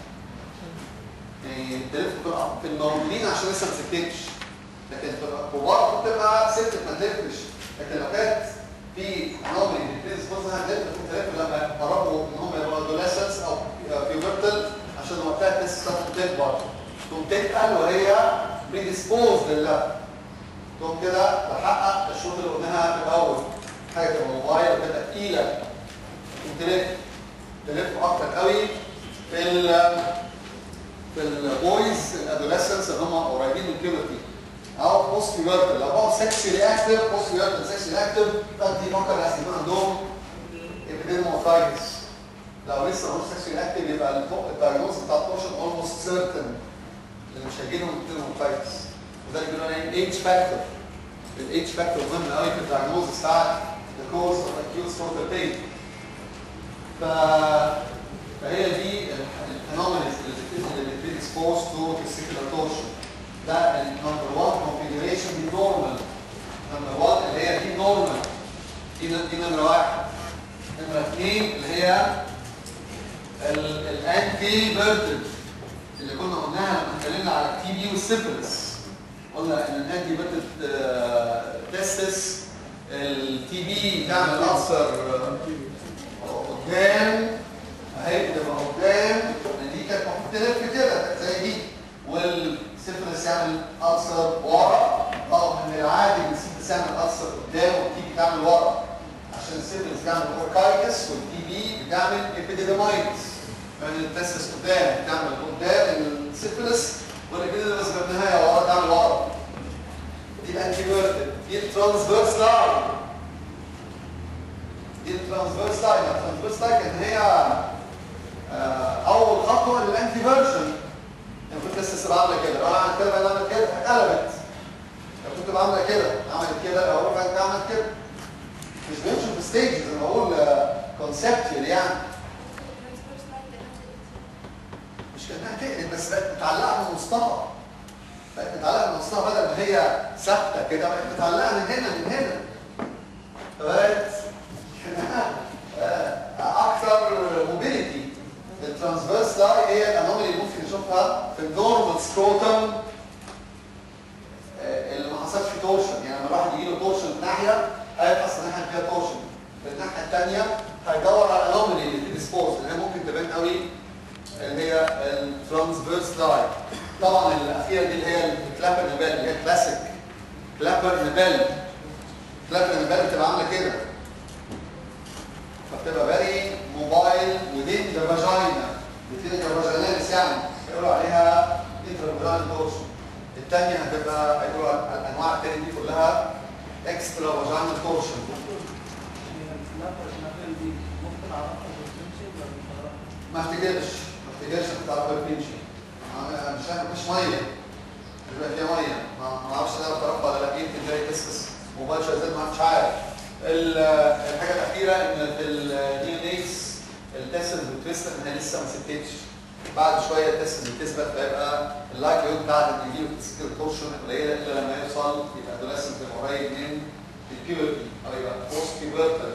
يعني تلف تبقى في المولودين عشان لسه ما سكتتش لكن في الكبار بتبقى ست ما تلفش لكن لو كانت في نوع من البيز فرصه انها تلف ممكن تلف لما قربوا ان هم يبقوا ادوليسنس او بيوبرتل عشان وقتها التست بتاعتهم تكبر تقوم تتقل وهي بريديسبوز لله تقوم كده تحقق الشروط اللي قلناها في الاول حاجه تبقى موبايل وتبقى تقيله تقوم تلف تلف اكتر قوي في ال في البويز الادوليسنس اللي هم قريبين من البيوبرتي او بوست بيوبرتل لو هو سكشوالي اكتف بوست بيوبرتل سكشوالي اكتف فدي ممكن يكون عندهم ابيديموفايتس لو لسه مش سكشوالي اكتف يبقى الدايجنوز بتاع التورشن اولموست سيرتن اللي مش هيجيلهم ابيديموفايتس وده اللي بيقولوا عليه الايدج فاكتور الايدج فاكتور مهم قوي في الدايجنوز بتاع the cause of acute stroke pain ف فهي دي الانوماليز اللي بتبقى exposed to testicular torsion ده النمبر 1 configuration دي نورمال نمبر 1 اللي هي دي نورمال دي دي نمره واحد نمره اثنين اللي هي الانتي بيرتن اللي كنا قلناها لما اتكلمنا على التي بي والسيفلس قلنا ان الانتي بيرتن تستس التي بي تعمل اثر قدام اهي بتبقى قدام لان دي كانت المفروض تلف كده زي دي والسيفلس يعمل ألسر ورا رغم ان العادي ان السيفلس يعمل ألسر قدام والتي بي تعمل ورا عشان السيفلس بيعمل اوركايتس والتي بي بتعمل ابيديدمايتس يعني التستس قدام بتعمل قدام السيفلس والابيديدمايتس بالنهايه ورا تعمل ورا دي الانتي دي الترانسفيرس لاين دي الترانسفيرس لاين الترانسفيرس لاين كان هي آه، اول خطوه للانتي فيرجن يعني كنت لسه تبقى عامله كده لو انا عملت كده بقى عملت كده اتقلبت لو كنت بقى عامله كده عملت كده لو كنت عملت كده مش بيمشوا في ستيجز انا بقول كونسبتوال يعني مش كانها تقلب بس بقت متعلقه من وسطها بقت متعلقه من وسطها بدل ما هي ثابته كده بقت متعلقه من هنا من هنا فبقت اكثر موبيليتي الترانسفيرس لاي هي الانومالي اللي ممكن نشوفها في النورمال سكروتم اللي ما حصلش فيه تورشن يعني لما الواحد يجي له تورشن في ناحيه هيبحث الناحيه اللي فيها تورشن في الناحيه الثانيه هيدور على الانومالي اللي في السبورت اللي هي ممكن تبان قوي اللي هي الترانسفيرس لاي طبعا الاخيره دي اللي هي الكلابر نبال اللي هي كلاسيك كلابر نبال كلابر نبال بتبقى عامله كده فبتبقى فيري موبايل ودين ذا فاجينا بتبقى فاجيناليس يعني يقولوا عليها انترفيرال تورشن الثانيه هتبقى هيقولوا على الانواع الثانيه دي كلها اكسترا فاجينال تورشن ما افتكرش ما افتكرش كنت على كل بيمشي مش عارف مفيش ميه بيبقى فيها ميه ما ما اعرفش ده بتربى ولا لا يمكن زي تسكس موبايل شغال ما مش عارف ال- الحاجه الاخيره ان في النيونيتس التسل بتثبت انها لسه ما ثبتتش بعد شويه التسل بتثبت فيبقى اللايكليود بعد ان يجيله تسكيل بورشن قليله الا لما يوصل يبقى ادوليسنت قريب من البيوبرتي او يبقى بوست بيوبرتال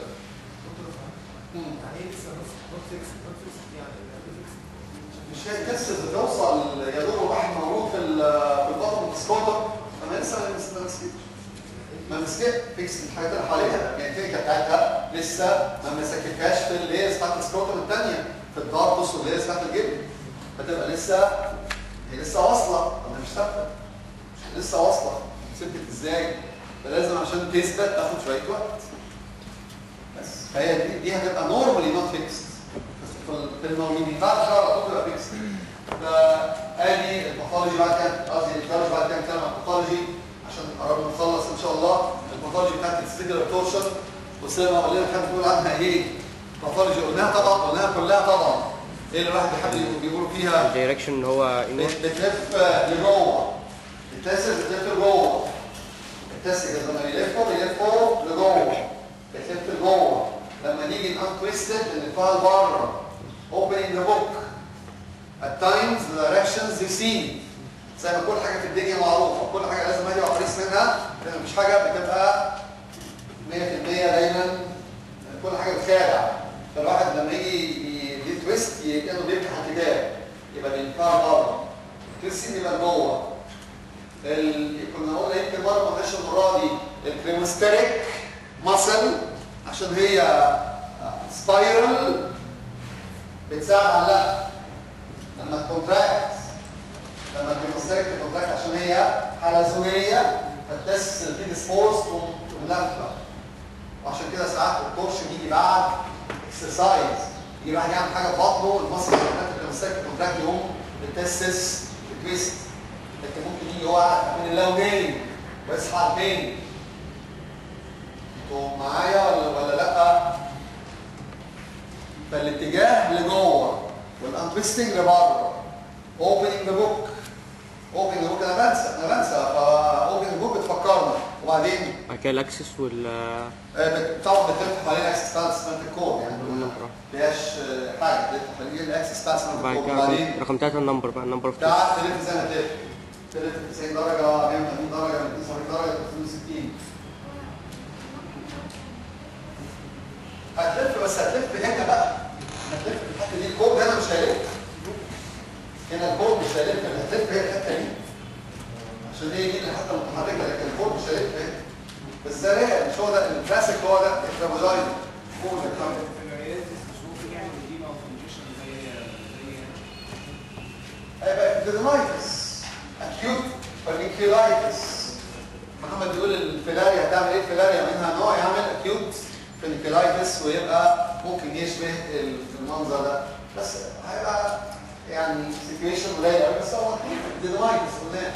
يعني ايه لسه نص نص فيكس نص فيكس يعني فيكس مش هي التست بتوصل يا دوب الواحد مولود في ال- في البطن السكوتر فما لسه ما مس- ما مسكتش ما مسكت فيكس الحاجات اللي حواليها يعني الفكره بتاعتها لسه ما مسكتهاش في الليز بتاعت السكوتر الثانيه في الدارتوس والليز بتاعت الجبن فتبقى لسه هي لسه واصله ولا مش ثابته مش لسه واصله ثبتت ازاي فلازم عشان تثبت تاخد شويه وقت بس فهي دي, دي هتبقى نورمالي نوت فيكسد في المولودين بعد شهر على طول تبقى فيكسد فادي الباثولوجي بعد كده قصدي الكارج بعد كده نتكلم عن الباثولوجي عشان قربنا نخلص ان شاء الله الباثولوجي بتاعت السيجر تورشن وسلمى قال لنا كان بيقول عنها ايه؟ الباثولوجي قلناها طبعا قلناها كلها طبعا ايه اللي الواحد بيحب بيقولوا فيها الدايركشن هو بت- بتلف لجوه التاسس بتلف لجوه التاسس لما يلفوا بيلفوا لجوه بتلف لجوه لما نيجي نانتويستد نلفها لبره opening the book at times the directions you see زي ما كل حاجه في الدنيا معروفه كل حاجه لازم اجي وحريص منها لان مفيش حاجه بتبقى 100% دايما كل حاجه بتخادع فالواحد لما يجي يتويست كانه بيفتح الكتاب يبقى بينفع بره تويست يبقى جوه ال- كنا قلنا يمكن مره ما قلناش المره دي الكريموستريك ماسل عشان هي سبايرال بتساعد على اللف لما تكونتراكت لما الكريموستريك تكونتراكت عشان هي حلزونيه فتسس الفيد سبورز وملفه وعشان كده ساعات الكورش بيجي بعد اكسرسايز يجي واحد يعمل حاجه في بطنه المصل بتاعت الكريموستريك تكونتراكت يقوم بتسس التويست لكن ممكن يجي هو قاعد من اللونين ويصحى على البين انتوا معايا ولا ولا لا فالاتجاه لجوه والانتويستنج لبره اوبننج ذا بوك اوبننج ذا بوك انا بنسى انا بنسى فاوبننج ذا بوك بتفكرنا وبعدين بعد كده الاكسس وال آه، بت- طبعا بتفتح حوالين الاكسس بتاع اسمنت الكور يعني ما النمبر. فيهاش آه، حاجه بتفتح حوالين الاكسس بتاع اسمنت بعد الكور كده وبعدين رقم- رقم ثلاثة النمبر بقى النمبر اوف تعال تلف زي ما تلف تلف 90 درجة 180 درجة 270 درجة 360 هتلف بس هتلف هنا بقى هتلف في الحتة دي الكود هنا مش هيلف هنا الكود مش هيلف اللي هتلف هي الحتة دي عشان هي دي الحتة المتحركة لكن الكود مش هيلف هنا بس ده ريال مش هو ده الكلاسيك هو ده الترابوزايد فوق الكاميرا في العيادات مش ممكن يعني بيجيب او كونجيشن زي زي هيبقى ابتديمايتس اكيوت فانيكيولايتس محمد بيقول الفيلاريا هتعمل ايه الفيلاريا منها نوع يعمل اكيوت فانيكيولايتس ويبقى ممكن يشبه المنظر ده بس هيبقى يعني سيتويشن قليل قوي بس هو ابتديمايتس قلناه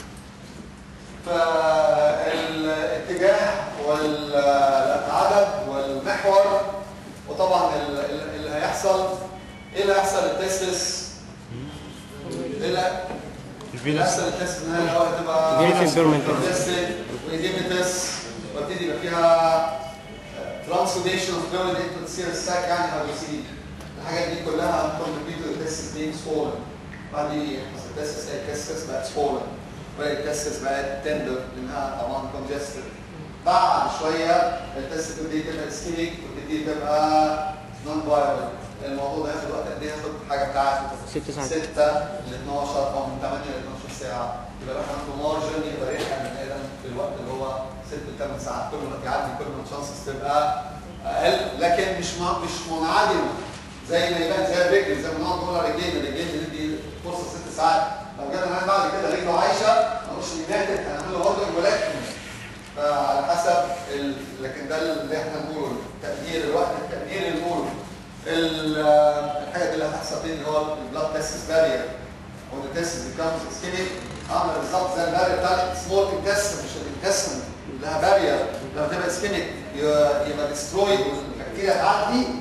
فالاتجاه والعدد والمحور وطبعا ال- ال- اللي هيحصل ايه اللي هيحصل التسلس ايه اللي هيحصل التسلس ان هي الاول هتبقى Venous impairment. وايديمتس وابتدي يبقى فيها ترانسوديشن اوف فلويد انتو السيرس ساك يعني هيدروسيل الحاجات دي كلها كونتريبيوت للتسلس being swollen بعدين التسلس التسلس بقت swollen بقت التسلس بقت تندر لانها طبعا congested بعد شويه التسلس تبتدي تبقى سكينيك وتبتدي تبقى نون فايبل الموضوع ده ياخد وقت قد ايه ياخد حاجه بتاعت ست ساعات. 6 ل 12 او من 8 ل 12 ساعه يبقى الواحد عنده مارجن يقدر يلحق البني ادم في الوقت اللي هو 6 ل 8 ساعات كل ما يعدي كل ما الشانسز تبقى اقل لكن مش م- مش منعدمه زي ما يبان زي الرجل زي ما نقعد نقول على رجلين الرجلين بندي فرصه 6 ساعات لو جينا نعمل بعد كده رجله عايشه ما نقولش ان ماتت هنعمل له برضه ولكن فعلى حسب ال... لكن ده اللي احنا بنقوله تقدير الوقت التقدير اللي بنقوله ال- الحاجه دي اللي هتحصل فين اللي هو البلاد تيست بارير when the test becomes ischemic عامله بالظبط زي البارير بتاعت سمول intestine مش الانتستين لها بارير لما تبقى ischemic ي- يبقى destroyed والبكتيريا تعدي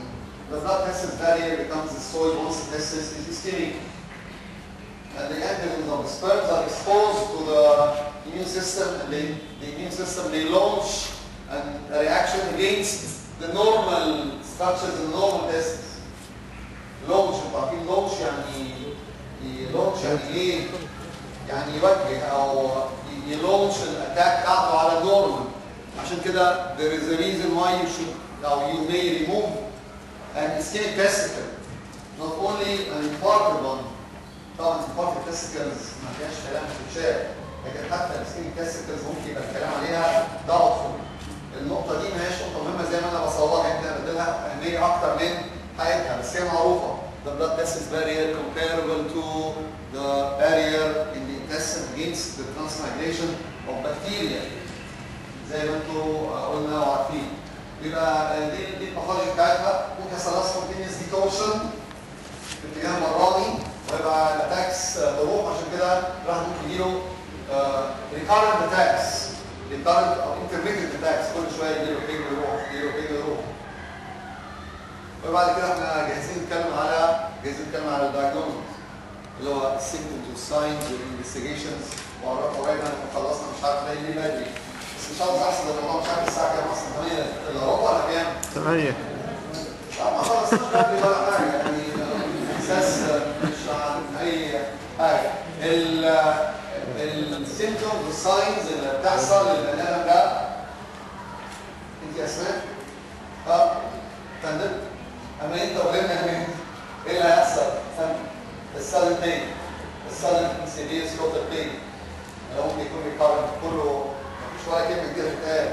the blood testis barrier becomes destroyed once the testis is ischemic. And the embryos of the sperms are exposed to the immune system and they, the immune system may launch an, a reaction against the normal structures in the normal testis. launch انتوا عارفين launch يعني launch يعني ايه؟ يعني يوجه او يلونش الاتاك بتاعته على النورمال عشان كده there is a reason why you should او you may remove an ischemic testicle not only an infarcted one طبعا infarcted testicles ما فيهاش كلام في الشارع لكن حتى الاسكيميك testicles ممكن يبقى الكلام عليها doubtful النقطة دي ما هياش نقطة مهمة زي ما انا بصورها انت بديلها أهمية أكتر من حياتها بس هي معروفة the blood testis barrier comparable to the barrier in the intestine against the transmigration of bacteria زي ما انتوا قلنا وعارفين يبقى دي دي الباثولوجي بتاعتها ممكن يحصل لها spontaneous detortion في اتجاه مراني ويبقى الاتاكس تروح عشان كده الواحد ممكن يجيله recurrent attacks recurrent او intermittent attacks كل شويه يجيله بيج يروح يجيله بيج يروح وبعد كده احنا جاهزين نتكلم على جاهزين نتكلم على الدايجنوز اللي هو السيمتومز والساينز والانفستيجيشنز وقربنا قريب احنا خلصنا مش عارف ليه ليه بدري بس مش عاوز احسن الموضوع مش عارف الساعه كام اصلا 8 الا ربع ولا كام؟ 8 لا ما خلصناش بدري ولا حاجه يعني احساس مش عن اي حاجه ال السيمتومز والساينز اللي بتحصل للبني ادم ده انت يا اسماء اه فندم اما انت قلنا ايه اللي هيحصل فندم السادن بين السادن سيفير سكوتر بين اللي ممكن يكون ريكارنت كله مفيش ولا كلمه كده بتتقال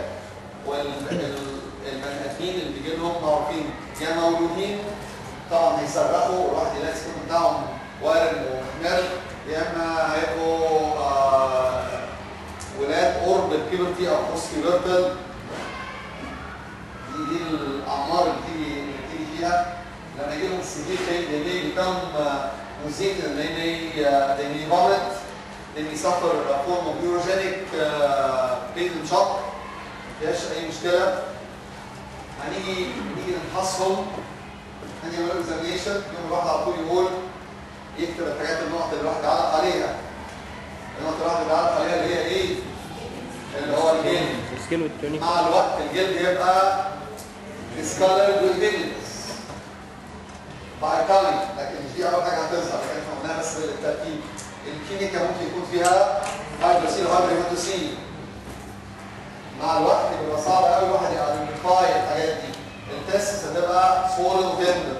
والبني ادمين اللي بيجي لهم معروفين يا مولودين طبعا هيصرخوا والواحد يلاقي السكوت بتاعهم وارم ومحمر يا اما هيبقوا آه ولاد قرب البيبرتي او بوست بيبرتال دي دي الاعمار اللي بتيجي اللي بتيجي فيها لما يجي لهم السيفير pain they may become uh, nauseated and they may uh, they may vomit they may suffer a form of neurogenic uh, pain and shock مفيهاش اي مشكله هنيجي نيجي نفحصهم هنعمل اكزامينشن يوم الواحد على طول يقول يكتب الحاجات النقط اللي الواحد علق عليها النقط اللي الواحد علق عليها اللي هي ايه؟ اللي هو الجلد السكين والتوني مع الوقت الجلد يبقى discolored with pigments by color لكن مش دي اول حاجه هتظهر لكن احنا قلناها بس بالترتيب الكيميكا ممكن يكون فيها هيدروسيل وهيدروسيل مع الوقت بيبقى صعب قوي الواحد يايدنتيفاي الحاجات دي التست هتبقى swollen وتندر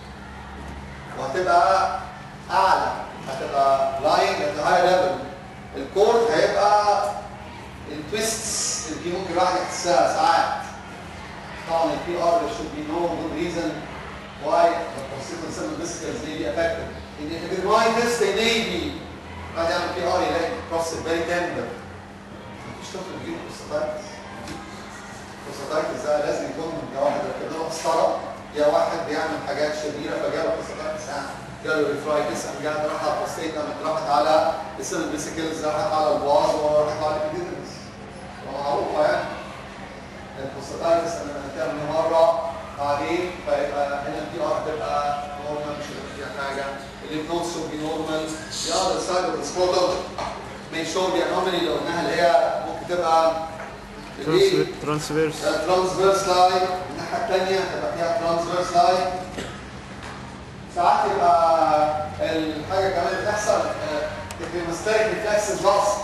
وهتبقى اعلى هتبقى لاين at a higher level الكورد هيبقى التويستس اللي ممكن الواحد يحسها ساعات طبعا البي ار there should be no good reason why the prostatic cell vesicles may be affected. In the epidermitis they may be بعد يعمل بي ار يلاقي prostate very tender. مفيش طفل بيجيله بروستاتايتس. البروستاتايتس ده لازم يكون يا واحد ركب له قسطره يا واحد بيعمل حاجات شريره فجاله بروستاتايتس يعني جاله ريفرايتس قام جاله راحت على البروستيت قامت راحت على السيل فيسيكلز راحت على البواز وراحت على الابيديدمس. معروفه يعني. البروستاتايتس انا هنتكلم مره بعدين فيبقى هنا البي ار هتبقى نورمال مش هتبقى فيها حاجه الليمفنود شو بي نورمال the other side of the scrotum may show the anomaly اللي قلناها اللي هي ممكن تبقى الايه ترانسفيرس ترانسفيرس لاين الناحيه الثانيه هتبقى فيها ترانسفيرس لاين ساعات يبقى الحاجه كمان بتحصل الكريمستيك ريفلكس لاست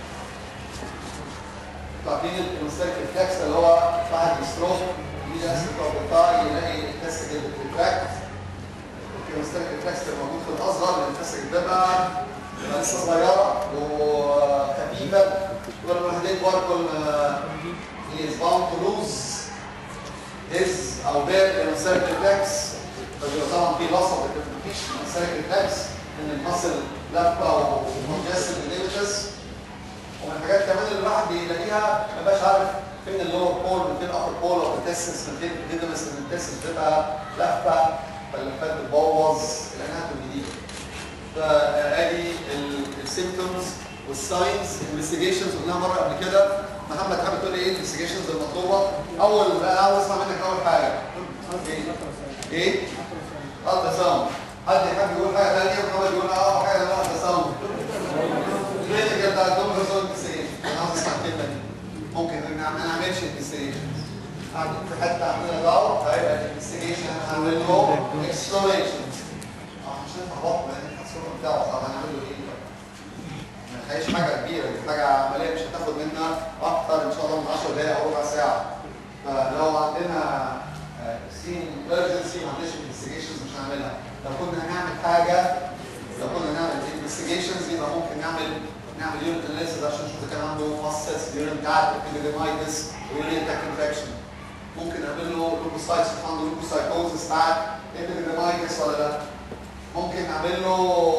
عارفين الكريمستيك ريفلكس اللي هو واحد بيستروك يجي يسلك القطاع يلاقي التستك اللي بتتراكت الكريمستيك ريفلكس اللي موجود في الاصغر لان التستك بتبقى بتبقى لسه صغيره وخفيفه كل ما الواحد يكبر كل ما he is bound to lose his او their كريمستيك ريفلكس فبيبقى طبعا في لصق مفيش كريمستيك ريفلكس ان المصل لفه ومنجسد وديمتس ومن الحاجات كمان اللي الواحد بيلاقيها ما بقاش عارف فين اللور بول من فين الابر بول او التستس من فين الديدمس من التستس بتبقى لفه فاللفات بتبوظ الاناتومي دي فادي السيمتومز والساينز انفستيجيشنز قلناها مره قبل كده محمد حابب تقول لي ايه الانفستيجيشنز المطلوبه اول انا عاوز اسمع منك اول حاجه ايه ايه؟ الترا ساوند حد يحب يقول حاجه ثانيه محمد يقول اه حاجه ثانيه الترا ساوند الكلينيكال بتاع الكونفرسون انفستيجيشن انا عاوز اسمع الكلمه دي ممكن ما نعمل- ما نعملش انفستيجيشن قاعدين في حته عندنا دور هيبقى الانفستيجيشن هنعمل له اكسبلوريشن اه مش هينفع بطل لان التصوير بتاعه طب هنعمل له ايه بقى؟ ما هيش حاجه كبيره دي حاجه عمليه مش هتاخد منا اكتر ان شاء الله من 10 دقائق او ربع ساعه فلو عندنا سين ايمرجنسي ما عندناش انفستيجيشنز مش هنعملها لو كنا هنعمل حاجه لو كنا نعمل انفستيجيشنز يبقى ممكن نعمل نعمل يونت اناليسيس عشان نشوف اذا كان عنده فاستس يورين بتاعت ابيديمايتس ويورين تاك انفكشن ممكن نعمل له لوكوسايتس يشوف عنده لوكوسايتوزس بتاعت ابيديمايتس ولا لا ممكن نعمل له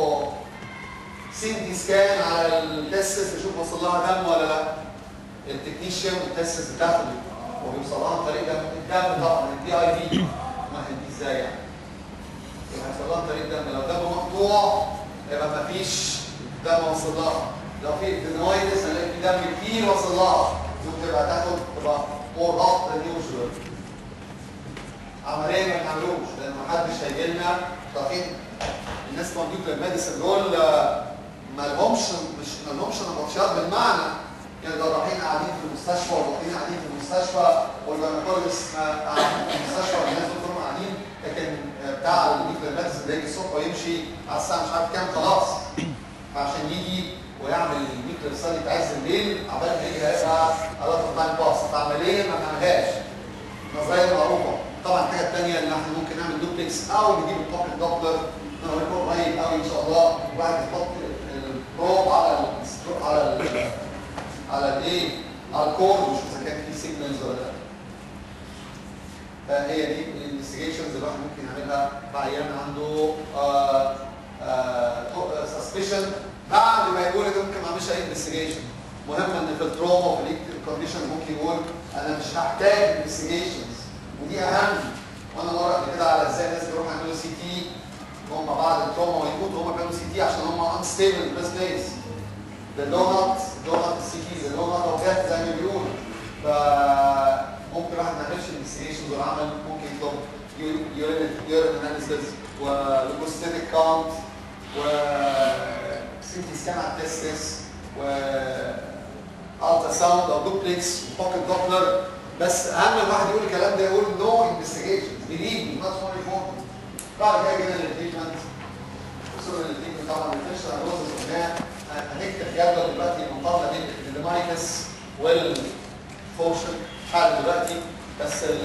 سي دي سكان على التستس نشوف وصل لها دم ولا لا التكنيشيان والتستس بتاخده وبيوصل لها عن طريق دم الدم طبعا الدي اي دي ما هي دي ازاي يعني يبقى هيوصل لها عن طريق دم لو دم مقطوع يبقى ما فيش دم وصل لها لو في ادينويدس هنلاقي في دم كتير وصل لها ممكن تبقى تاخد تبقى مور اب ذان يوجوال عمليا ما بنعملوش لان ما حدش هيجي لنا طاقين الناس بتوع النيوكلير ميديسن دول آه، ما لهمش مش ما لهمش نبطشات بالمعنى يعني جراحين قاعدين في المستشفى والباطنين قاعدين في المستشفى والجينيكولوجيست قاعدين في المستشفى والناس دول كلهم قاعدين لكن آه، بتاع النيوكلير ميديسن ده يجي الصبح ويمشي على الساعه مش عارف كام خلاص فعشان يجي ويعمل النيوكلير ستادي في عز الليل عبال ما يجي هيبقى علاقه تايم باس فعمليا ما بنعملهاش نظريه معروفه طبعا الحاجه الثانيه اللي احنا ممكن نعمل دوبلكس او نجيب البوكيت دوبلر نوريكم قريب قوي ان شاء الله واحد يحط البروب على ال على ال على الايه على الكورد ويشوف اذا كان في سيجنالز ولا لا فهي دي الانفستيجيشنز اللي الواحد ممكن يعملها مع عيان عنده سسبشن بعد ما يقول ده ممكن ما اعملش اي انفستيجيشن مهم ان في التروما وفي الكونديشن ممكن يقول انا مش هحتاج انفستيجيشنز ودي اهم وانا مره قبل كده على ازاي الناس بيروحوا يعملوا سي تي هم بعد التروما ويموتوا هم بيعملوا سي تي عشان هم انستيبل بس بليس ده دونت دونت السي تي ده دونت او جت زي ما بيقولوا فممكن الواحد ما يعملش انفستيجيشنز والعمل ممكن يطلب يورين يورين اناليسيس ولوكوستيتيك كاونت و سي تي سكان على التستس و الترا ساوند او دوبلكس وبوكيت دوبلر بس اهم الواحد يقول الكلام ده يقول نو انفستيجيشن بليف مي نوت مور ريبورت بعد كده جينا للتريتمنت وصلنا للتريتمنت طبعا الفيشر روزز قلناه هنكتب جدول دلوقتي مقارنه بين الديمايتس والفوشن حال دلوقتي بس ال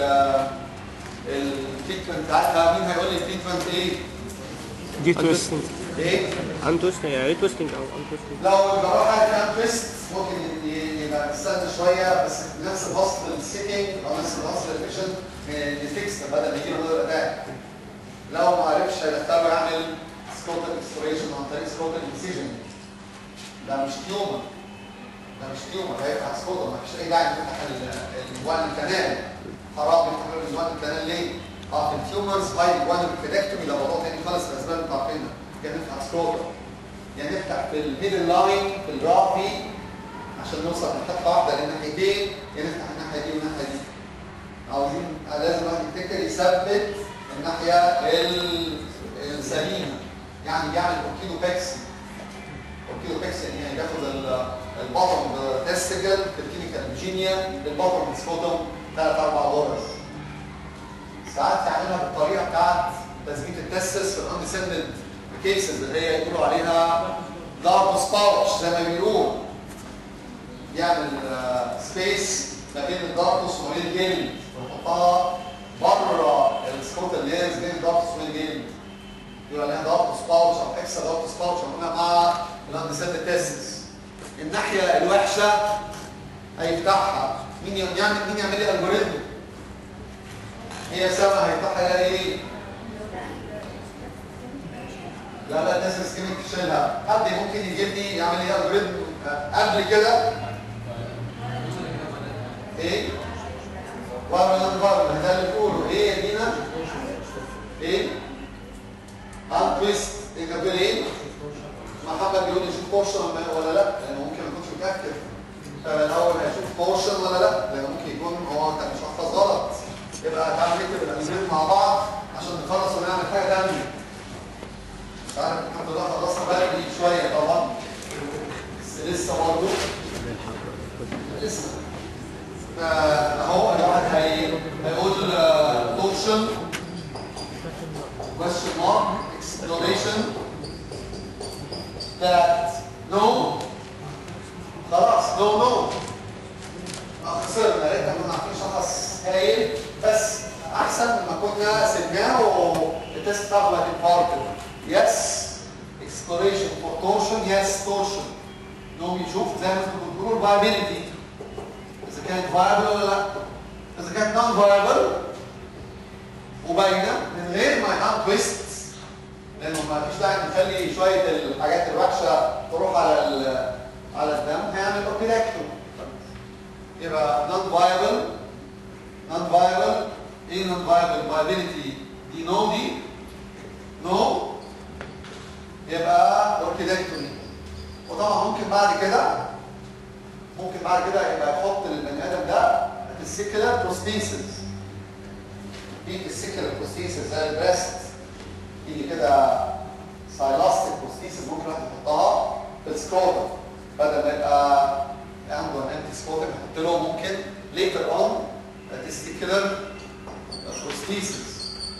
التريتمنت بتاعتها مين هيقول لي التريتمنت ايه؟ دي تويستنج ايه؟ ان تويستنج يعني ايه تويستنج او ان تويستنج لو الجراحه كان تويست ممكن ي- يبقى نستنى شويه بس نفس الهوستل سيتنج او نفس الهوستل افكشن نفكس بدل ما يجيله نظر اتاك لو ما عرفش هيدخله يعمل سكوتال اكسبوريشن عن طريق سكوتال انسيجن ده مش تيومر ده مش تيومر هيفتح سكوتال ما فيش اي داعي نفتح الجوان الكنال حرام نفتح له الجوان الكنال ليه؟ اه في التيومرز هاي الجوان البيدكتومي ده موضوع تاني خالص الاسباب اللي عارفينها كان نفتح سكوتال يعني نفتح في الميدل لاين في الرافي عشان نوصل لحته واحده للناحيتين يا نفتح الناحيه دي والناحيه دي عاوزين لازم الواحد يفتكر يثبت الناحيه ال- السليمه يعني بيعمل اوكيدو بيكسي اوكيدو بيكسي يعني بياخد ال- البطن تستجل في الكيميكال انجينيا البطن سكوتم ثلاث اربع غرز ساعات يعملها بالطريقه بتاعت تثبيت التستس في الاندسندنت كيسز اللي هي يقولوا عليها دارك باوتش زي ما بيقولوا يعمل سبيس ما بين الداركوس وما بين الجلد ويحطها بره السكوت اللي هي بين الداركوس وبين الجلد يقول عليها داركوس باوتش او اكسترا داركوس باوتش عملنا مع الاندسنت تيستس الناحيه الوحشه هيفتحها مين يعمل مين يعمل لي الجوريزم هي سما هيفتحها يلاقي ايه لا لا الناس سكيميك تشيلها حد ممكن يجيب لي يعمل لي الجوريزم قبل كده ايه ورا نظر ده اللي بتقوله ايه يا دينا ايه ان تويست انت بتقول ايه محمد بيقول لي شوف بورشن ولا لا لانه ممكن ما يكونش متاكد فالاول هيشوف بورشن ولا لا لانه ممكن يكون هو انت مش محفظ غلط يبقى تعالى نكتب الالجوريزم مع بعض عشان نخلص ونعمل حاجه ثانيه مش عارف الحمد لله خلصنا بدري شويه طبعا بس لسه برضه لسه آه، اهو الواحد هي هيقول توشن question mark explanation that no خلاص no no آه، خسرنا ريتنا كنا عارفين شخص هايل بس احسن ما كنا سيبناه والتست بتاعه بقى imparted yes exploration for torsion yes torsion انهم يشوف زي ما انتم بتقولوا viability اذا كانت viable ولا لا اذا كانت non viable وباينه من غير ما يعمل تويست لانه ما فيش داعي نخلي شويه الحاجات الوحشه تروح على ال- على الدم هيعمل اوبيدكتوم يبقى non viable non viable ايه non viable viability دي نو دي نو يبقى اوركيدكتومي وطبعا ممكن بعد كده ممكن بعد كده يبقى يحط للبني ادم ده السيكولار بروستيسز في السيكولار بروستيسز زي البريست يجي كده سايلاستيك بروستيسز ممكن واحد يحطها في السكروتم بدل ما يبقى عنده ان انتي سكروتم يحط له ممكن later on testicular prosthesis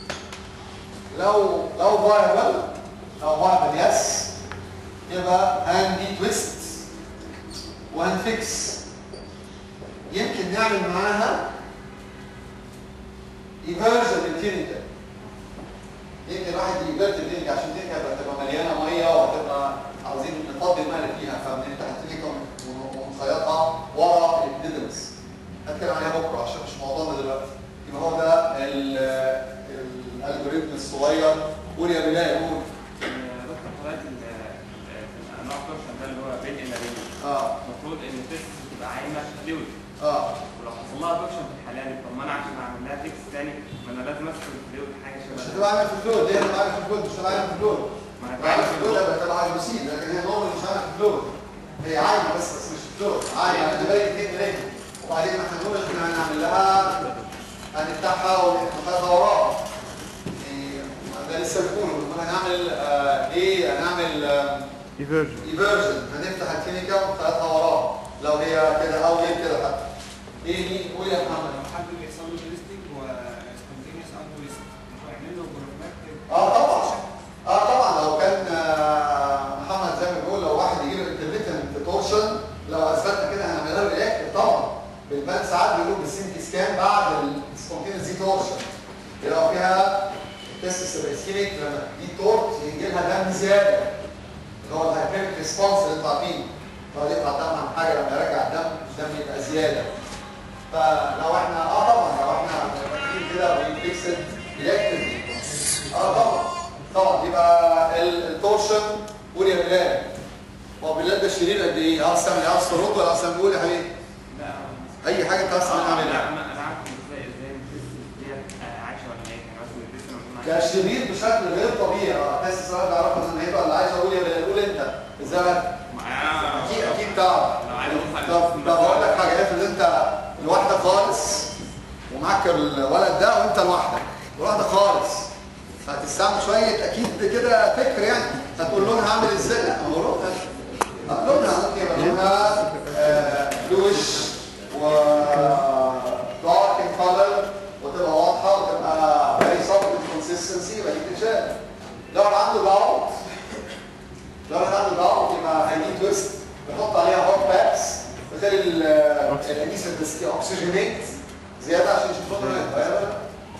لو لو viable لو viable yes يبقى هاندي تويست وهنفكس يمكن نعمل معاها ايفرجن للكلينيكال يمكن الواحد يبرد الدنيا عشان الدنيا بتبقى مليانه ميه وهتبقى عاوزين نفضي الماء اللي فيها فبنفتح الكلينيكال ونخيطها ورا الديدمس هتكلم عليها بكره عشان مش موضوعنا دلوقتي يبقى هو ده ال- الالجوريثم الصغير قول يا بلال قول دكتور حضرتك ال- ال- النوع التورشن ده اللي هو بين النارين اه المفروض ان التست بتبقى عايمه فلويد اه ولو حصل لها توكشن في الحالة دي طب ما انا عشان اعمل لها فيكس تاني ما انا لازم ادخل الفلويد حاجه مش شبه هتبقى عامل في الفلود ليه هتبقى عامل في الفلود مش هتبقى عامل في الفلود ما هتبقى عامل في هتبقى الفلود هتبقى تبع هيدروسين لكن هي نورمال مش عامل في الفلود هي عايمه بس بس مش في الفلود عايمه خلي بالك اتنين رجل وبعدين احنا نقول احنا هنعمل لها هنفتحها وناخدها وراها يعني ده لسه بيقولوا بنقول هنعمل آه ايه هنعمل آه ايفرجن ايفرجن هنفتح الكلينيكا وناخدها وراها لو هي كده او غير كده حتى ايه دي قول يا محمد لو حد بيحصل له تيستنج وسبونتينيوس انتويست هيعمل له بروفلاكتيك اه طبعا اه طبعا لو كان آه، محمد زي ما بيقول لو واحد يجيب انترميتنت تورشن لو اثبتنا كده هنعملها رياكتيف طبعا بالبان ساعات بيقولوا بالسيمتي سكان بعد السبونتينيوس دي تورشن لو فيها التستس الاسكيميك لما دي تورت يجي لها دم زياده اللي هو الهايبريك ريسبونس اللي انتوا عارفينه هو يقطع الدم عن حاجه لما يرجع الدم الدم يبقى زياده فلو احنا اه طبعا لو احنا فاكرين كده بيفكسد رياكتيف اه طبعا طبعا يبقى ال- التورشن قول يا بلال هو بلال ده شرير قد ايه؟ عاوز تعمل ايه؟ عاوز ترد ولا عاوز تعمل قول يا حبيبي؟ لا اي حاجه انت عاوز انا تعملها انا انا عارف ازاي ازاي التست ديت آه، عايشه ولا ميته يعني مثلا التست لما يكون ده عايش شرير بشكل غير طبيعي اه ناس الصراحه بيعرفوا ان هيبقى اللي عايز اقول يا بلال قول انت ازاي بقى؟ معاه اكيد اكيد تعرف لو عايز اوصل طب طب اقول لك حاجه افرض انت لوحدك خالص ومعاك الولد ده وانت لوحدك لوحدك خالص هتستعمل شويه اكيد كده فكر يعني هتقول لونها هعمل ازاي لا هو لونها آه، لونها ممكن يبقى لونها بلوش و دارك ان كولر وتبقى واضحه وتبقى فيري سوفت كونسستنسي يبقى دي تتشال لو عنده داوت لو انا عنده ضغط يبقى هيجي تويست بحط عليها هوت باكس بخلي الانيس اوكسجينيت زياده عشان يشوف فتره الفيروس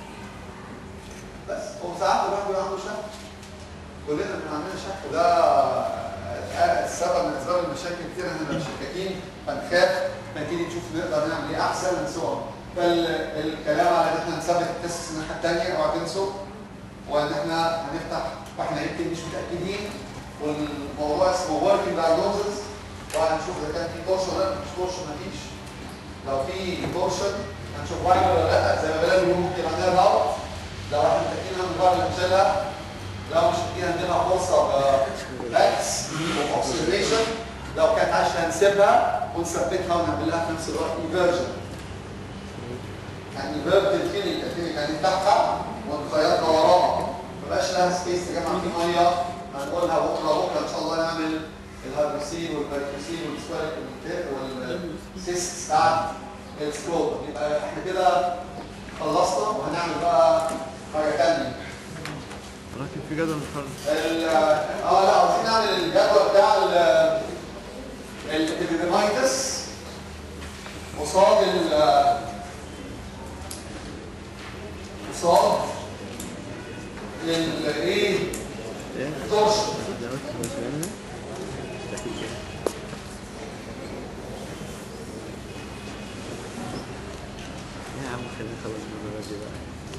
بس هو ساعات الواحد بيبقى عنده شك كلنا بيبقى عندنا شك وده آه، السبب من اسباب المشاكل كتير احنا بنبقى شكاكين فنخاف نبتدي نشوف نقدر نعمل ايه احسن من سوا فالكلام على ان احنا نثبت التست الناحيه الثانيه اوعى تنسوا وان احنا هنفتح واحنا يمكن مش متاكدين والموضوع اسمه working diagnosis وهنشوف اذا كان في تورشن ولا مش تورشن مفيش لو في تورشن هنشوف وايد ولا لا زي ما بلال بيقول ممكن يبقى عندنا داوت لو احنا متاكدين هنجرب اللي نشيلها لو مش متاكدين هنديلها فرصه باكس واوبسرفيشن لو كانت عايشه هنسيبها ونثبتها ونعمل لها في نفس الوقت ايفرجن يعني فيرب الكلينيك الكلينيك هنفتحها ونخيطها وراها ما بقاش لها سبيس تجمع فيه ميه هنقولها بكره بكره ان شاء الله نعمل الهيدروسين والبيروسين والسوالك والسيست بتاعت السكروتم يبقى احنا كده خلصنا وهنعمل بقى حاجه ثانيه لكن في جدول مقارنة ال- اه لا عاوزين نعمل الجدول بتاع ال الابيديمايتس قصاد ال قصاد الايه ايه التورشن ده قلت مش منه لكن كده يا عم خلينا نخلص المرة دي بقى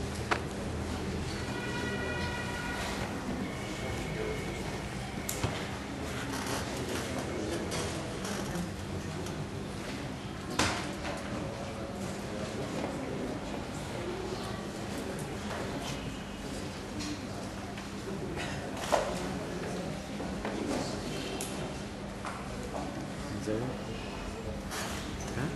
ازاي ها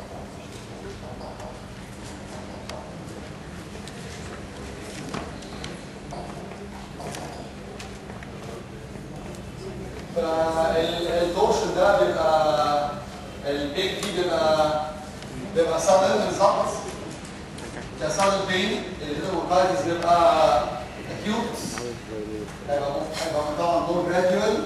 فالتورشن ده بيبقى البيك دي بيبقى بيبقى سادن بالظبط كسادن بين الهيدروكايتس بيبقى اكيوت هيبقى هيبقى طبعا مور جراديوال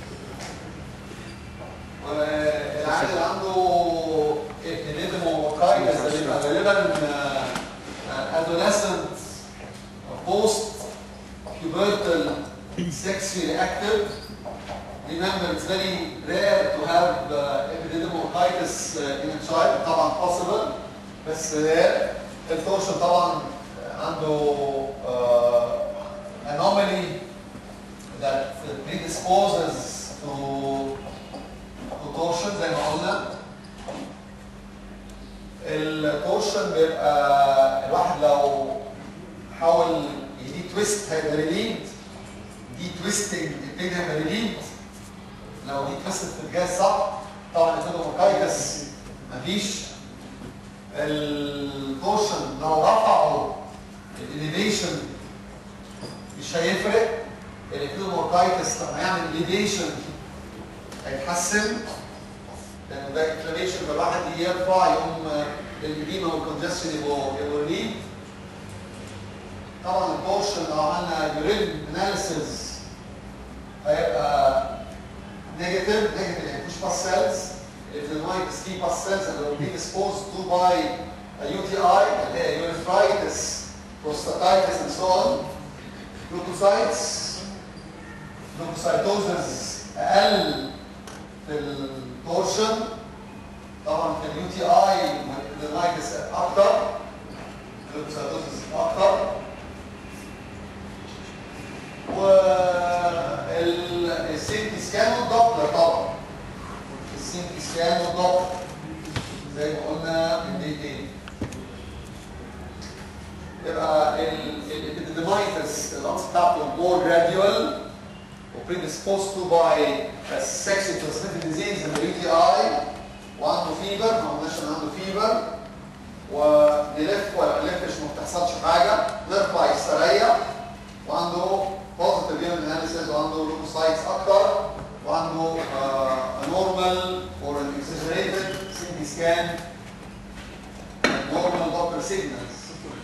والعيال اللي عنده ابتديدموكايتس ده بيبقى غالبا ادوليسنت بوست pubertal sexually active remember it's very rare to have uh, epididymocarditis uh, in a child طبعا possible بس rare التورشن طبعا عنده uh, anomaly that predisposes to to torsion زي ما قلنا التورشن بيبقى الواحد لو حاول يدي تويست هيبقى ريليد دي تويستنج البين هيبقى ريليد لو دي تويست في الجهاز صح طبعا الفيدوموكايتس مفيش التورشن لو رفعوا الاليفيشن مش هيفرق الفيدوموكايتس لما يعمل اليفيشن هيتحسن لان ده انفلاميشن فالواحد يرفع يقوم الاديمه والكونجستشن يبقوا يبقوا ريليد طبعا البورشن لو عملنا يورين اناليسيز هيبقى نيجاتيف نيجاتيف يعني مفيش باس سيلز if the mic is key pus cells and will be exposed to by a UTI اللي هي urethritis, prostatitis and so on leukocytes leukocytosis اقل في البورشن طبعا في اليو تي اي والادينايتس اكتر leukocytosis اكتر والسيتي سكان والدوبلر طبعا السيتي سكان والدوبلر زي ما قلنا من دقيقتين يبقى الابيديمايتس الانس بتاعته مور جراديوال وبريدسبوست تو باي sexually transmitted disease in the UTI وعنده فيبر ما قلناش ان عنده فيبر ونلف ولا ما نلفش ما بتحصلش حاجه نرفع يستريح وعنده بوزيتيف يورين اناليسيس وعنده لوكوسايتس اكتر وعنده نورمال اور ان اكسجريتد سي تي سكان نورمال دوبلر سيجنالز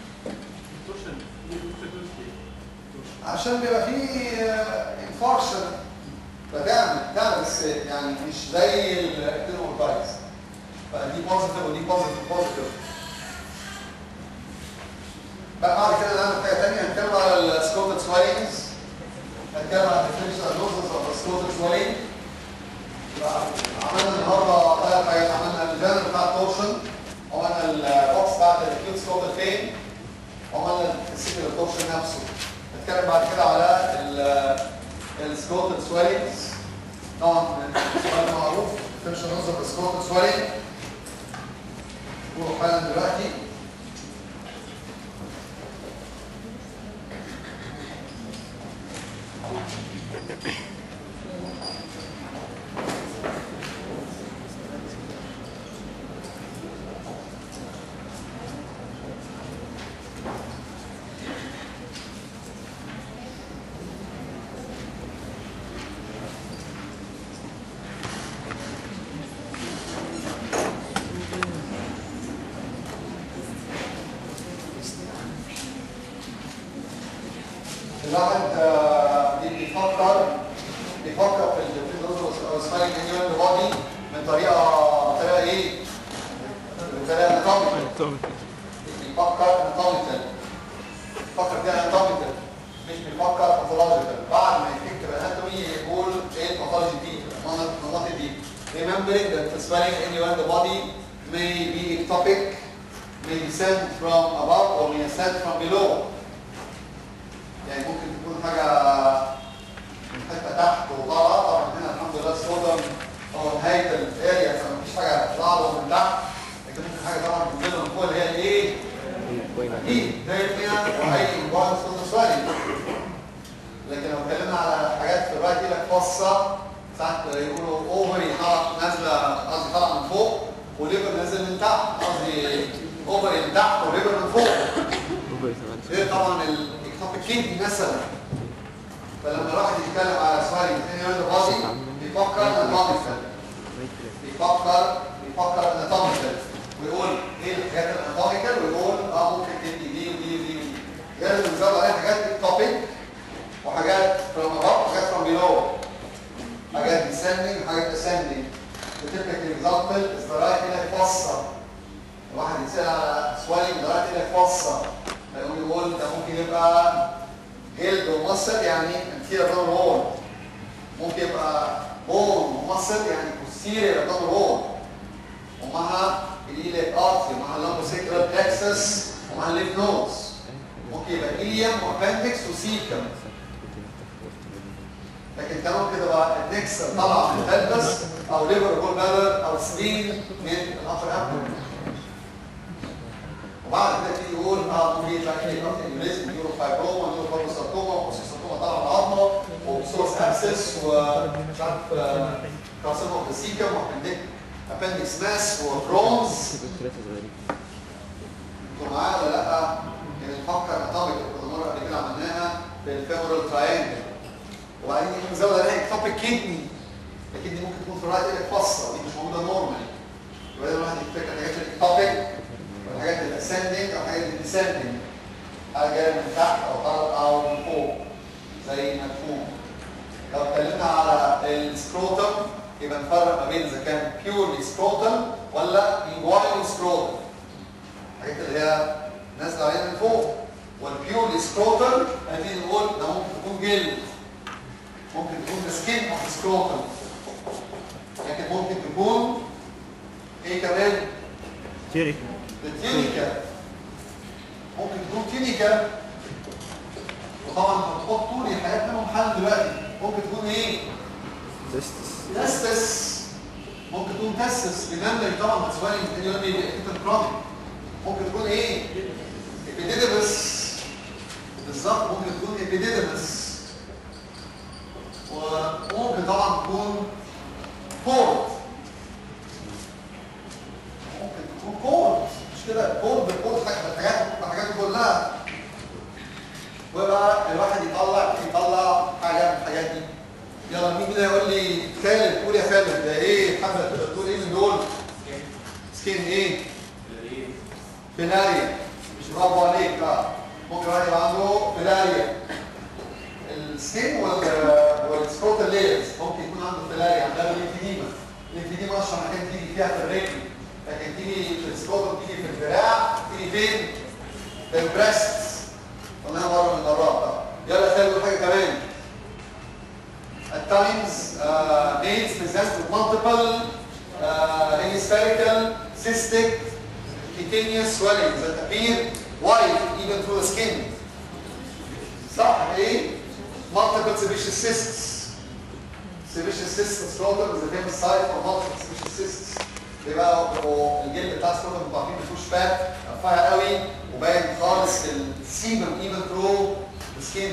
عشان بيبقى فيه انفارشن فتعمل تعمل بس يعني مش زي الاكتينومورفايتس فدي بوزيتيف ودي بوزيتيف بوزيتيف بقى بعد كده نعمل حاجه ثانيه هنتكلم على السكوتد سويلنجز هنتكلم على الديفرنشال دوزز اوف السكوتد سويلنج عملنا النهارده ثلاث حاجات عملنا الجنرال بتاع التورشن عملنا البوكس بتاعت الاكيوت سكوتد بين وعملنا السيكل تورشن نفسه هنتكلم بعد كده على السكوتد سويلنجز طبعا السؤال معروف الديفرنشال دوز اوف السكوتد سويلنج نقوله حالا دلوقتي بطريقه بطريقه ايه؟ بطريقه اناتوميكال atomic بيفكر اناتوميكال بيفكر كده اناتوميكال مش بيفكر باثولوجيكال بعد ما يفكر اناتومي يقول ايه الباثولوجي دي المناطق المناطق دي remembering that the swelling anywhere in the body may be ectopic may descend from above or may ascend from below يعني ممكن تكون حاجه من حته تحت وطالعه طبعا هنا الحمد لله الصودم هو نهايه الاريا فمفيش حاجه طالعه له من تحت لكن ممكن حاجه طبعا بتنزل من فوق اللي هي الايه؟ دي دايما واي بعض صوت سؤالي لكن لو اتكلمنا على حاجات في الرايت لك خاصه ساعات يقولوا اوفري نازله قصدي طالعه من فوق وليفر نازل من تحت قصدي اوفري من تحت وليفر من فوق غير طبعا الاكتوبيك كيدني مثلا فلما الواحد يتكلم على سؤالي اثنين بادي بيفكر اناتوميكال بيفكر بيفكر اناتوميكال ويقول ايه الحاجات الاناتوميكال ويقول اه ممكن تدي دي ودي ودي ودي لازم نزود عليها حاجات توبيك وحاجات from above وحاجات from below حاجات descending وحاجات ascending typical example is the right inner fossa الواحد يتسأل على swelling the right inner fossa فيقوم يقول ده ممكن يبقى جلد ومصل يعني anterior abdominal wall ممكن يبقى bone ومصل يعني posterior abdominal wall ومعها الايليك ارتري ومعها اللامبوسيكرال بلكسس ومعها الليف نودز ممكن يبقى ايليوم وابندكس وسيكم لكن كمان ممكن تبقى النكس طالعه من البلبس او ليفر جول بلر او سبين من الابر ابدومين وبعد كده تيجي يقول اه ممكن يطلع ايه ضغط انجليزي نيورو فايبروما نيورو فايبروساركوما وسيستوما طالعه من العظمه وبسورس ابسس ومش عارف كارسينوما اوف ذا سيكم وابندكس ماس وبرونز انتوا معايا ولا لا؟ يعني نفكر اتوميك كنا مره قبل كده عملناها في الفيمورال تراينجل وبعدين نزود عليها اكتوبيك كيدني الكدني ممكن تكون في الرايت ايدك فصه دي مش موجوده نورمالي يبقى الواحد يفتكر الحاجات الاكتوبيك والحاجات الاسندنج او الحاجات الديسندنج حاجه جايه من تحت او طالعه او من فوق زي مفهوم لو اتكلمنا على السكروتم يبقى نفرق ما بين اذا كان بيورلي سكروتم ولا انجوينال سكروتم الحاجات اللي هي نازله عليها من فوق والبيورلي سكروتم هنبتدي نقول ده ممكن تكون جلد ممكن تكون سكين اوف سكروتم لكن ممكن تكون ايه كمان؟ تيري التينيكا ممكن تكون تينيكا وطبعا هتحط طول الحاجات منهم حل دلوقتي ممكن تكون ايه؟ تستس ممكن تكون تستس ريمبر طبعا بتسوالي اليوم اكتن كرونيك ممكن تكون ايه؟ ابيديدمس بالظبط ممكن تكون ابيديدمس وممكن طبعا تكون كورد ممكن تكون كورد مش كده كورد بالكورد بالحاجات بالحاجات كلها ويبقى الواحد يطلع يطلع حاجه من الحاجات دي يلا مين كده يقول لي خالد قول يا خالد ده ايه محمد تقدر تقول ايه من دول سكين ايه فيلاريا مش برافو عليك لا ممكن واحد يبقى عنده فيلاريا السكين والسكوتر لايرز ممكن يكون عنده فيلاريا عندها الانفيديما الانفيديما اشهر مكان تيجي فيها في الرجل لكن تيجي في السكوتر تيجي في الذراع تيجي فين؟ في البريست قلناها مره من المرات بقى يلا خلوا حاجه كمان At times, uh, males present with multiple uh, hemispherical, cystic, cutaneous swellings that appear white even through the skin. صح ايه؟ Multiple sebaceous cysts. Sebaceous cysts in scrotum is the famous site for multiple sebaceous cysts. بيبقى بيبقوا الجلد بتاع السكروتم بيبقى فيه مفيهوش فات رفيع قوي وباين خالص السيبم even through the skin.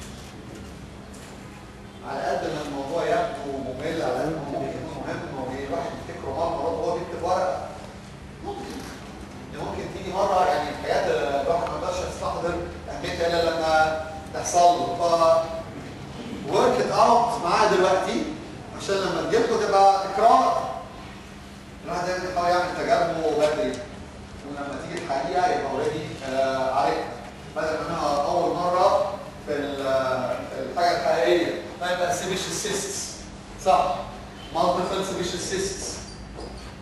على قد ما الموضوع يبدو ممل على قد ما ممكن يكون مهم والواحد يفتكره مره مرات وهو بيكتب ورقه ممكن يعني ممكن تيجي مره يعني الحاجات اللي الواحد ما يقدرش يستحضر اهميتها الا لما تحصل له ف ورك ات اوت معاه دلوقتي عشان لما تجيبه تبقى تكرار الواحد دايما يحاول يعمل تجاربه بدري ولما تيجي الحقيقه يبقى اوريدي آه عارفها بدل ما انها اول مره في الحاجه الحقيقيه فيبقى سيبيشال سيستس صح مالتيبل سيبيشال سيستس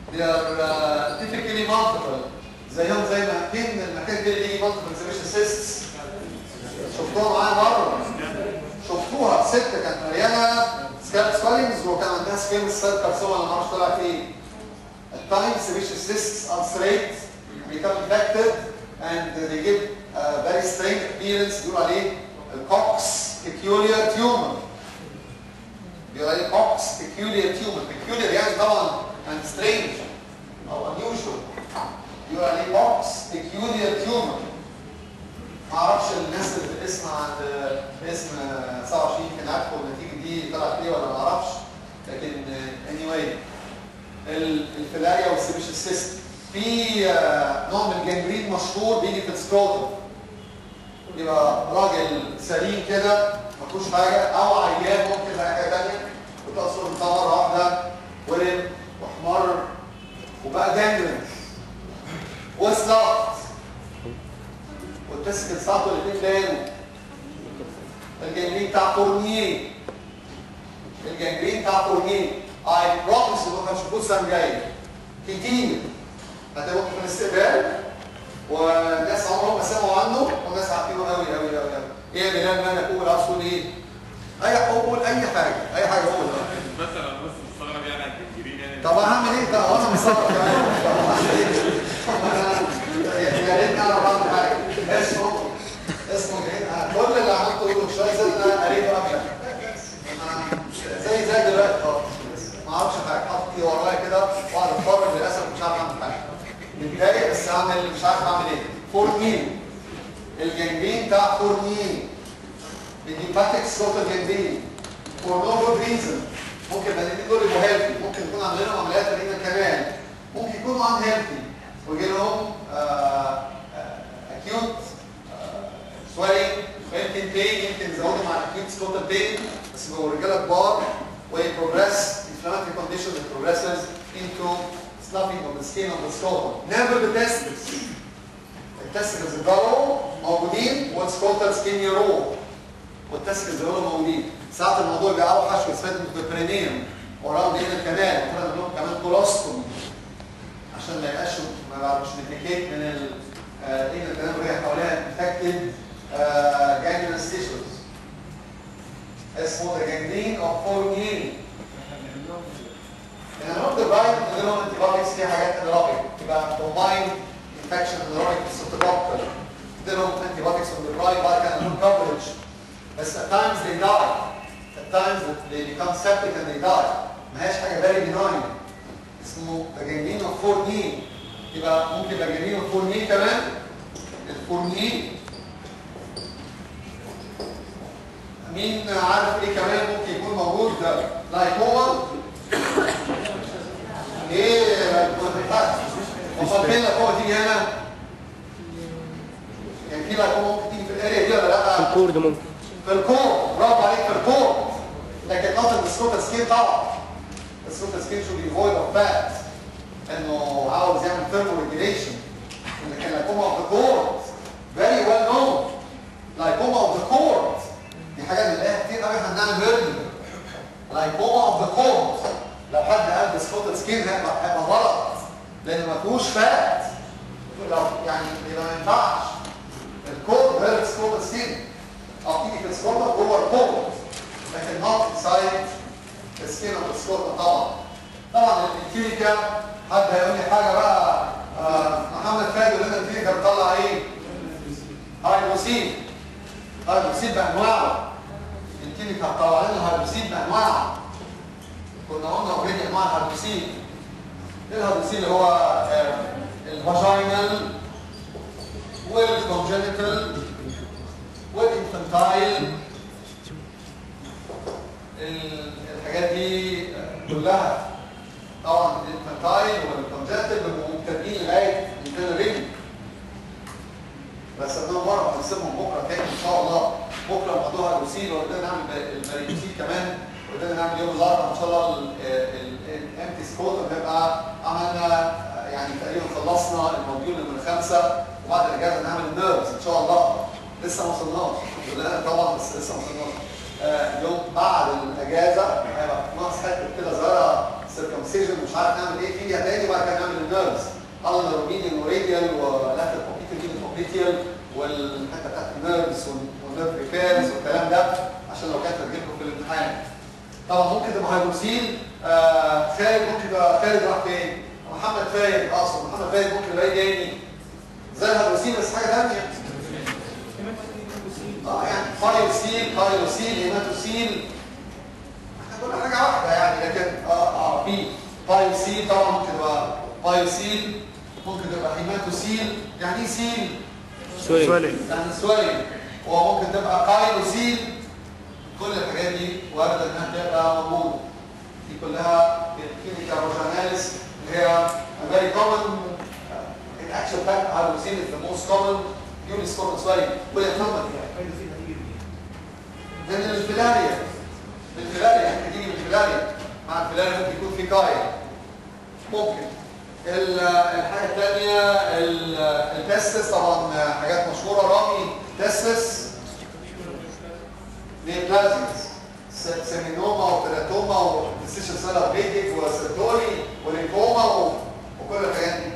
they are uh, typically multiple زيهم زي ما فين المكان ده اللي multiple exhibition cysts شفتوها معايا مره شفتوها ست كانت مليانه سكالب سكالينجز وكان عندها سكيم سيل كارسوما اللي ما اعرفش طلع فيه At times sebaceous cysts ulcerate become infected and they give a very strange appearance بيقولوا عليه الكوكس peculiar tumor بيقولوا عليه كوكس peculiar tumor peculiar يعني طبعا and strange او unusual بيقولوا عليه كوكس peculiar tumor ما اعرفش الناس اللي بتسمع عند اسم 27 كان عارفوا النتيجه دي طلعت ايه ولا ما اعرفش لكن اني anyway الفلاريا والسيبيشن سيست في آه، نوع من الجنجرين مشهور بيجي في السكروتم يبقى راجل سليم كده ما فيهوش حاجه او عيان ممكن بقى حاجه ثانيه وتلاقي صوره بتاع مره واحده ورم واحمر وبقى جنجرين وسلط والتسكن صعبوا الاثنين بانوا الجنجرين بتاع فورنيه الجنجرين بتاع فورنيه اي بروميس انكم هتشوفوه السنه الجايه كتير هتبقوا في الاستقبال وناس عمرهم ما سمعوا عنه وناس عارفينه قوي قوي قوي قوي ايه يا بلال مالك قول عاوز تقول ايه؟ اي قول اي حاجه اي حاجه قول بس انا بس مستغرب يعني على التنجرين يعني طب هعمل ايه؟ طب انا مصاب كمان طب هعمل ايه؟ أنا- يا ريتني اعرف اعمل حاجه اسمه اسمه جايين كل اللي عملته له شويه زي اللي انا قريته قبلك أنا زي زي دلوقتي خالص ما اعرفش حاجه حاطط ايدي ورايا كده واقعد اتفرج للاسف مش عارف اعمل حاجه متضايق بس اعمل مش عارف اعمل ايه فورمين الجنبين بتاع فورمين الهيباتيك سلوتر جنبين فور نو جود ريزن ممكن البنين دول يبقوا هيلثي ممكن يكون عاملين لهم عمليات بنين كمان ممكن يكونوا ان هيلثي ويجي لهم اكيوت سويلنج يمكن بين يمكن يزودوا مع الاكيوت سلوتر بين بس بيبقوا رجاله كبار ويبروجريس inflammatory condition that progresses into sloughing of the skin of the scrotum. Never the testicles. التستكلز الجرو موجودين والسكروتال سكين يرو والتستكلز يرو موجودين ساعات الموضوع بيبقى اوحش ويسمى البرينيوم وراهم بين الكمال المفروض لهم كمان كولوستومي عشان ما يبقاش ما بعرفش نتيكيت من ال ايه الكلام اللي هي حواليها انفكتد جانجلس تيشوز اسمه ذا جانجلين اوف فورنيين ان النقطه الرايت من لهم انتي بوديز فيها حاجات انيروبيك يبقى كومبايند انفكشن انيروبيك في السيتوكوكل لهم انتي بوديز on the right بعد كده لهم coverage بس at times they die at times they become septic and they die ما هياش حاجه very benign اسمه جنين اوف فورنين يبقى ممكن يبقى جنين اوف فورنين كمان الفورنين مين عارف ايه كمان ممكن يكون موجود لايكوما ايه لايكوما وصل فين لايكوما تيجي هنا يعني في لايكوما ممكن تيجي في الاريا دي ولا لا الكورد ممكن في الكور برافو عليك في الكور لكن نقطة السكوت سكين طبعا السكوت سكين شو بيفويد اوف فات انه عاوز يعمل ثيرمو ريجيليشن لكن لايكوما اوف ذا كورد فيري ويل نون لايكوما اوف ذا كورد دي حاجه بنلاقيها كتير قوي احنا بنعمل هيرني لايكوما اوف ذا كورد لو حد قال سكوت سكين هيبقى هيبقى غلط لان ما فيهوش فات لو يعني يبقى ما ينفعش الكورد غير السكوت سكين او تيجي في السكوت جوه الكورد لكن نوت انسايد السكين اوف السكوت طبعا طبعا الكلينيكا حد هيقول لي حاجه بقى آه محمد فادي يقول لنا الكلينيكا بتطلع ايه؟ هايدروسين هايدروسين بانواعه الكلينيكا بتطلع لنا هايدروسين بانواعه كنا قلنا اوريدي انواع الهايدروسين ايه الهايدروسين اللي هو آه الفاجينال والكونجنتال والانفانتايل الحاجات دي كلها طبعا الانفانتايل والكونجنتال بيبقوا مبتدئين لغايه الرينج بس انا مره هنسيبهم بكره تاني ان شاء الله بكره موضوع الروسيل وقدرنا نعمل البريوسيل كمان وقدرنا نعمل يوم الاربعاء ان شاء الله الامتي سكوت ونبقى عملنا يعني تقريبا خلصنا الموديول نمره خمسه وبعد الاجازه نعمل النيرفز ان شاء الله لسه ما وصلناش لا طبعا بس لسه ما وصلناش آه، يوم بعد الاجازه هيبقى ناقص حته كده صغيره سيركمسي اكسجن مش عارف نعمل ايه فيه تاني وبعد كده نعمل النيرفز النر وميديان وراديال ولاتر بوبيتال بوبيتال والحته بتاعت النيرفز والنيرف ريبيرز والكلام ده عشان لو كانت هتجيلكم في الامتحان طبعا ممكن تبقى هيدروسيل آه خالد ممكن يبقى خالد راح فين؟ محمد فايد اقصد محمد فايد ممكن يبقى ايه تاني؟ زي الهيدروسيل بس حاجه ثانيه اه يعني فايروسيل فايروسيل هيماتوسيل احنا كل حاجه واحده يعني لكن اه اه في بايوسيل طبعا ممكن تبقى بايوسيل ممكن تبقى هيماتوسيل يعني ايه سيل؟ سوري يعني سويل وممكن تبقى كايروسيل كل الحاجات دي وارده انها تبقى موجوده دي كلها كلينيكال روجاناليس اللي هي very common uh, in actual fact hydroxyl is the most common uniform swelling polyatomic فايدة فيها هيجي منين؟ من الفيلاريا من الفيلاريا ممكن تيجي من الفيلاريا مع الفيلاريا ممكن يكون في كايا ممكن ال- الحاجة الثانية ال- التستس طبعا حاجات مشهورة رامي تستس نيوبلازمز س- سيمينوما وتيراتوما وديسيشن سيلر بيتك وسيرتولي وليمفوما و- وكل الحاجات دي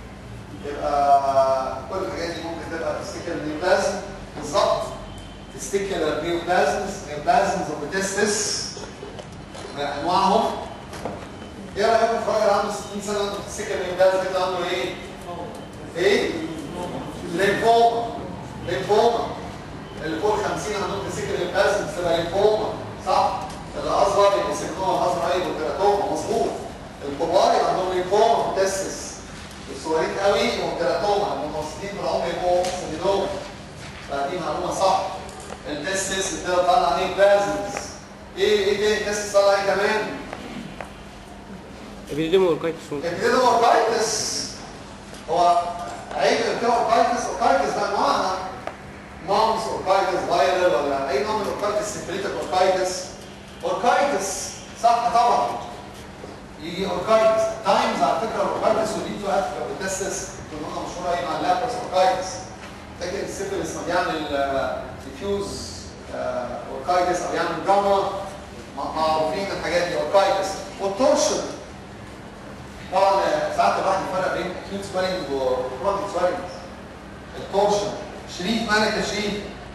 يبقى كل الحاجات دي ممكن تبقى تستيكل نيوبلازم بالظبط testicular neoplasms neoplasms of the testis انواعهم ايه رايكم في راجل عنده 60 سنه عنده testicular neoplasm كده عنده ايه؟ ايه؟ ليمفوما ليمفوما اللي فوق 50 عندهم testicular neoplasms تبقى ليمفوما صح؟ الاصغر يبقى سيكنوما الاصغر يبقى تيراتوما مظبوط الكبار يبقى عندهم ليمفوما في التستس الصغيرين قوي يبقوا تيراتوما المتوسطين في العمر يبقوا سيدوما فدي معلومه صح التستس اللي طلع عليه بلازمز ايه ايه تاني التستس طلع ايه كمان؟ ابيديديمو اوركايتس ممكن ابتدينا اوركايتس هو عيب بتاع اوركايتس اوركايتس ده انواعها مامس اوركايتس فايرال ولا اي نوع من الاوركايتس سيفريتك اوركايتس اوركايتس صح طبعا يجي اوركايتس تايمز على فكره اوركايتس ودي تو افريكا والتستس كلها مشهوره ايه مع اللابرس اوركايتس فاكر السيفلس ما بيعمل ديفيوز اوركايتس او يعمل جاما معروفين الحاجات دي اوركايتس والتورشن طبعا آه، ساعات الواحد يفرق بين اكيوت سويلنج وكرونيك سويلنج التورشن شريف مالك يا شريف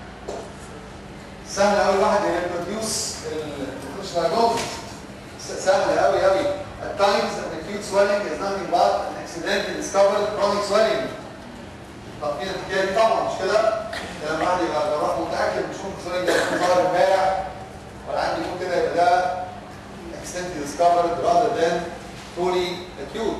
سهل قوي الواحد يريبروديوس التورشن سهل قوي قوي At times an acute swelling is nothing but an accidentally discovered chronic swelling طب في الحكايه دي طبعا مش كده؟ لما الواحد يبقى جراح متاكد مش ممكن سؤال ده يكون ظاهر امبارح ولا عندي يكون كده يبقى ده accidentally discovered rather than fully acute.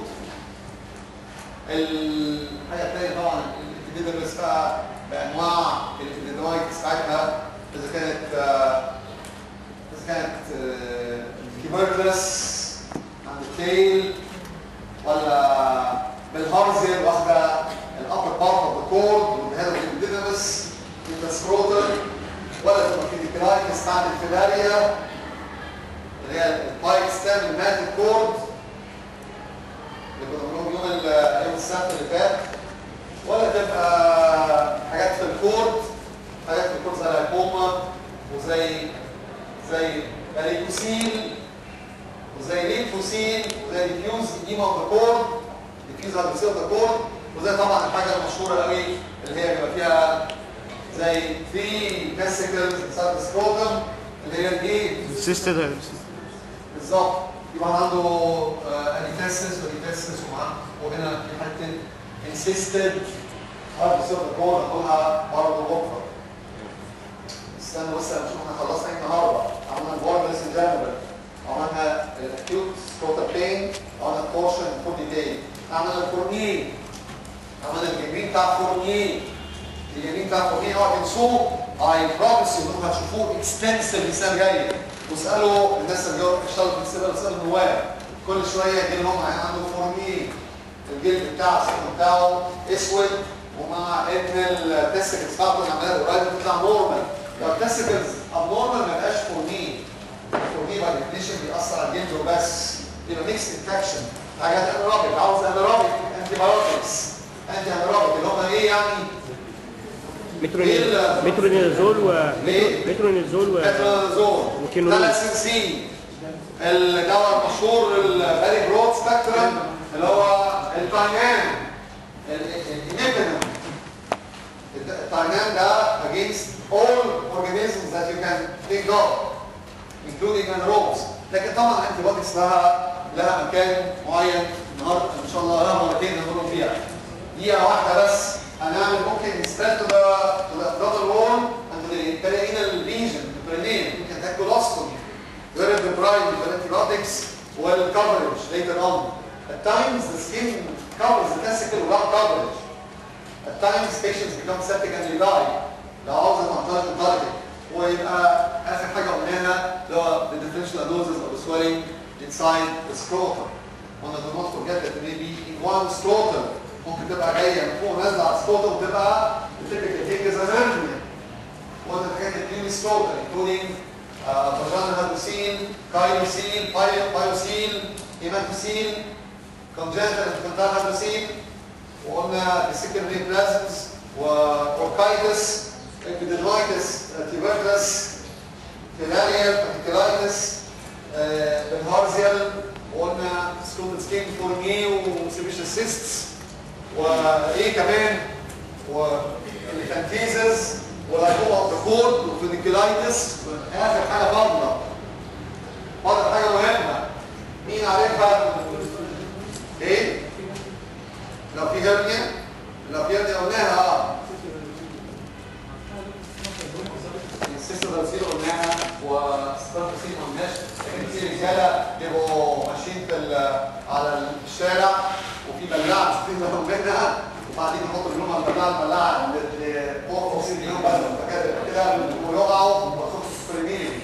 الحاجه الثانيه طبعا الابيديمس بقى بانواع الابيديمايتس بتاعتها اذا كانت آه، اذا كانت كيبركلس عند التيل ولا بالهارزل واخده الابر بارت اوف ذا كورد والهيد اوف الابيديمس السكروتال ولا تبقى كيديكلايتس بتاعت الفيلاريا اللي هي البايك ستام المات الكورد اللي كنا بنقول يوم ال- يوم السبت اللي فات ولا تبقى حاجات في الكورد حاجات في الكورد زي اللايكوما وزي زي باريكوسيل وزي ليمفوسيل وزي ديفيوز ايديما اوف ذا كورد ديفيوز هادروسيل اوف ذا كورد وزي طبعا الحاجه المشهوره قوي اللي هي بيبقى فيها زي في فيسيكلز بسبب السكروتم اللي هي الايه سيستد بالظبط يبقى عنده انيتاسس وديتاسس ومعاه وهنا في حته انسيستد هارد سيرفر كود هنقولها برضه بكره استنوا بس نشوف احنا خلصنا ايه النهارده عملنا البورنس جنرال عملنا الاكيوت سكوتر بين عملنا التورشن فور ديتيل عملنا الفورنيه عملنا الجميل بتاع فورنيه الجميل بتاع فورنيه اوعى تنسوه اي بروميس انكم هتشوفوه اكستنسيف السنه الجايه واسالوا الناس اللي جوه اشتغلوا في السيبر اسالوا النواب كل شويه يجي لهم عنده فورنيه الجلد بتاعه السكن بتاعه اسود ومع ان التستكلز بتاعته العمليه قريب بتطلع نورمال لو التستكلز ابنورمال ما يبقاش فورنيه الفورنيه باي ديفينيشن بيأثر على الجلد وبس يبقى ميكس انفكشن حاجات انيروبيك عاوز انيروبيك انتي بايوتكس انتي انيروبيك اللي هم ايه يعني مترونيزول و ليه؟ مترونيزول و بترازول وكينونين. ثلاث سنسين الدواء المشهور الفيري برود سبيكترم اللي هو التاينان الانيبينم التاينان ده against all organisms that you can think of including anaerobes لكن طبعا الانتي بوديز لها لها مكان معين النهارده ان شاء الله لها مرتين هنقول فيها دقيقه واحده بس هنعمل ممكن spread to the to the abdominal wall and to the perineal region the perineum ممكن تاكل coloscopy very deprived with antibiotics well coverage later on at times the skin covers the testicle without coverage at times patients become septic and they die لو عاوز المنطقه الدرجه ويبقى اخر حاجه قلناها اللي هو the differential anosas or the swelling inside the scrotum وانا do not forget that maybe in one scrotum ممكن تبقى جايه من فوق نازله على السكروتم وتبقى typical thing is an hernia وانت حاجات الكليني scrotum including uh, vaginal hydrocele, chylocele, pyocele, hematocele, congenital infantile hydrocele وقلنا secondary plasms واوركايتس epidermoides tuberculous filarial pancreatitis بالهارزيال وقلنا سكوت سكين فورنيه وسيبيشال سيستس وايه كمان والفانتيزز واللايكوما اوف ذا كود والفينيكولايتس اخر حاجه فاضله فاضل حاجه مهمه مين عارفها؟ ايه؟ لو في هرنيا لو في هرنيا قلناها اه السيستم الرئيسية قلناها وستار الرئيسية ما قلناش لكن في رجالة بيبقوا ماشيين في ال- على الشارع وفي بلاعة بتنزل منها وبعدين يحطوا رجلهم على البلاعة البلاعة فوق 50 مليون بدل فكده كده ويقعوا ويخشوا في البريمير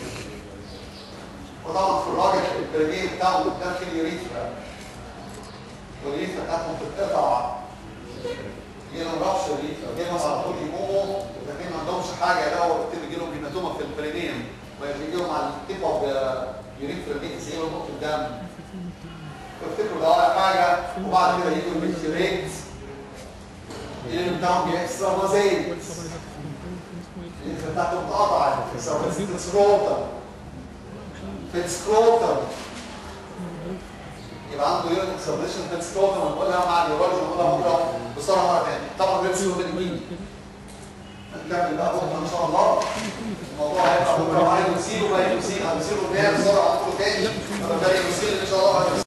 وطبعا في الراجل البريمير بتاعهم قدام في اليوريثرا واليوريثرا بتاعتهم بتتقطع جيلهم رفش اليوريثرا جيلهم على طول يقوموا الاثنين ما عندهمش حاجه لو بيجي لهم هيماتوما في البرينيوم ويجي لهم على التيب اوف يوريثرا دي زي نقطه الدم تفتكروا ده ولا حاجه وبعد كده يجوا الميتيوريت اللي بتاعهم بيكسر مزايد اليوريثرا بتاعتهم اتقطعت في السكروتم في السكروتم يبقى عنده يورين اكسبريشن في السكروتم هنقولها مع النيورولوجي هنقولها بكره بسرعه مره ثانيه طبعا غير سيرو بنجيب نكمل بقى بكره ان شاء الله الموضوع هيبقى بكره وهينسيله وهينسيله هنسيله بناء بسرعه هنقوله تاني فبالتالي نسيل ان شاء الله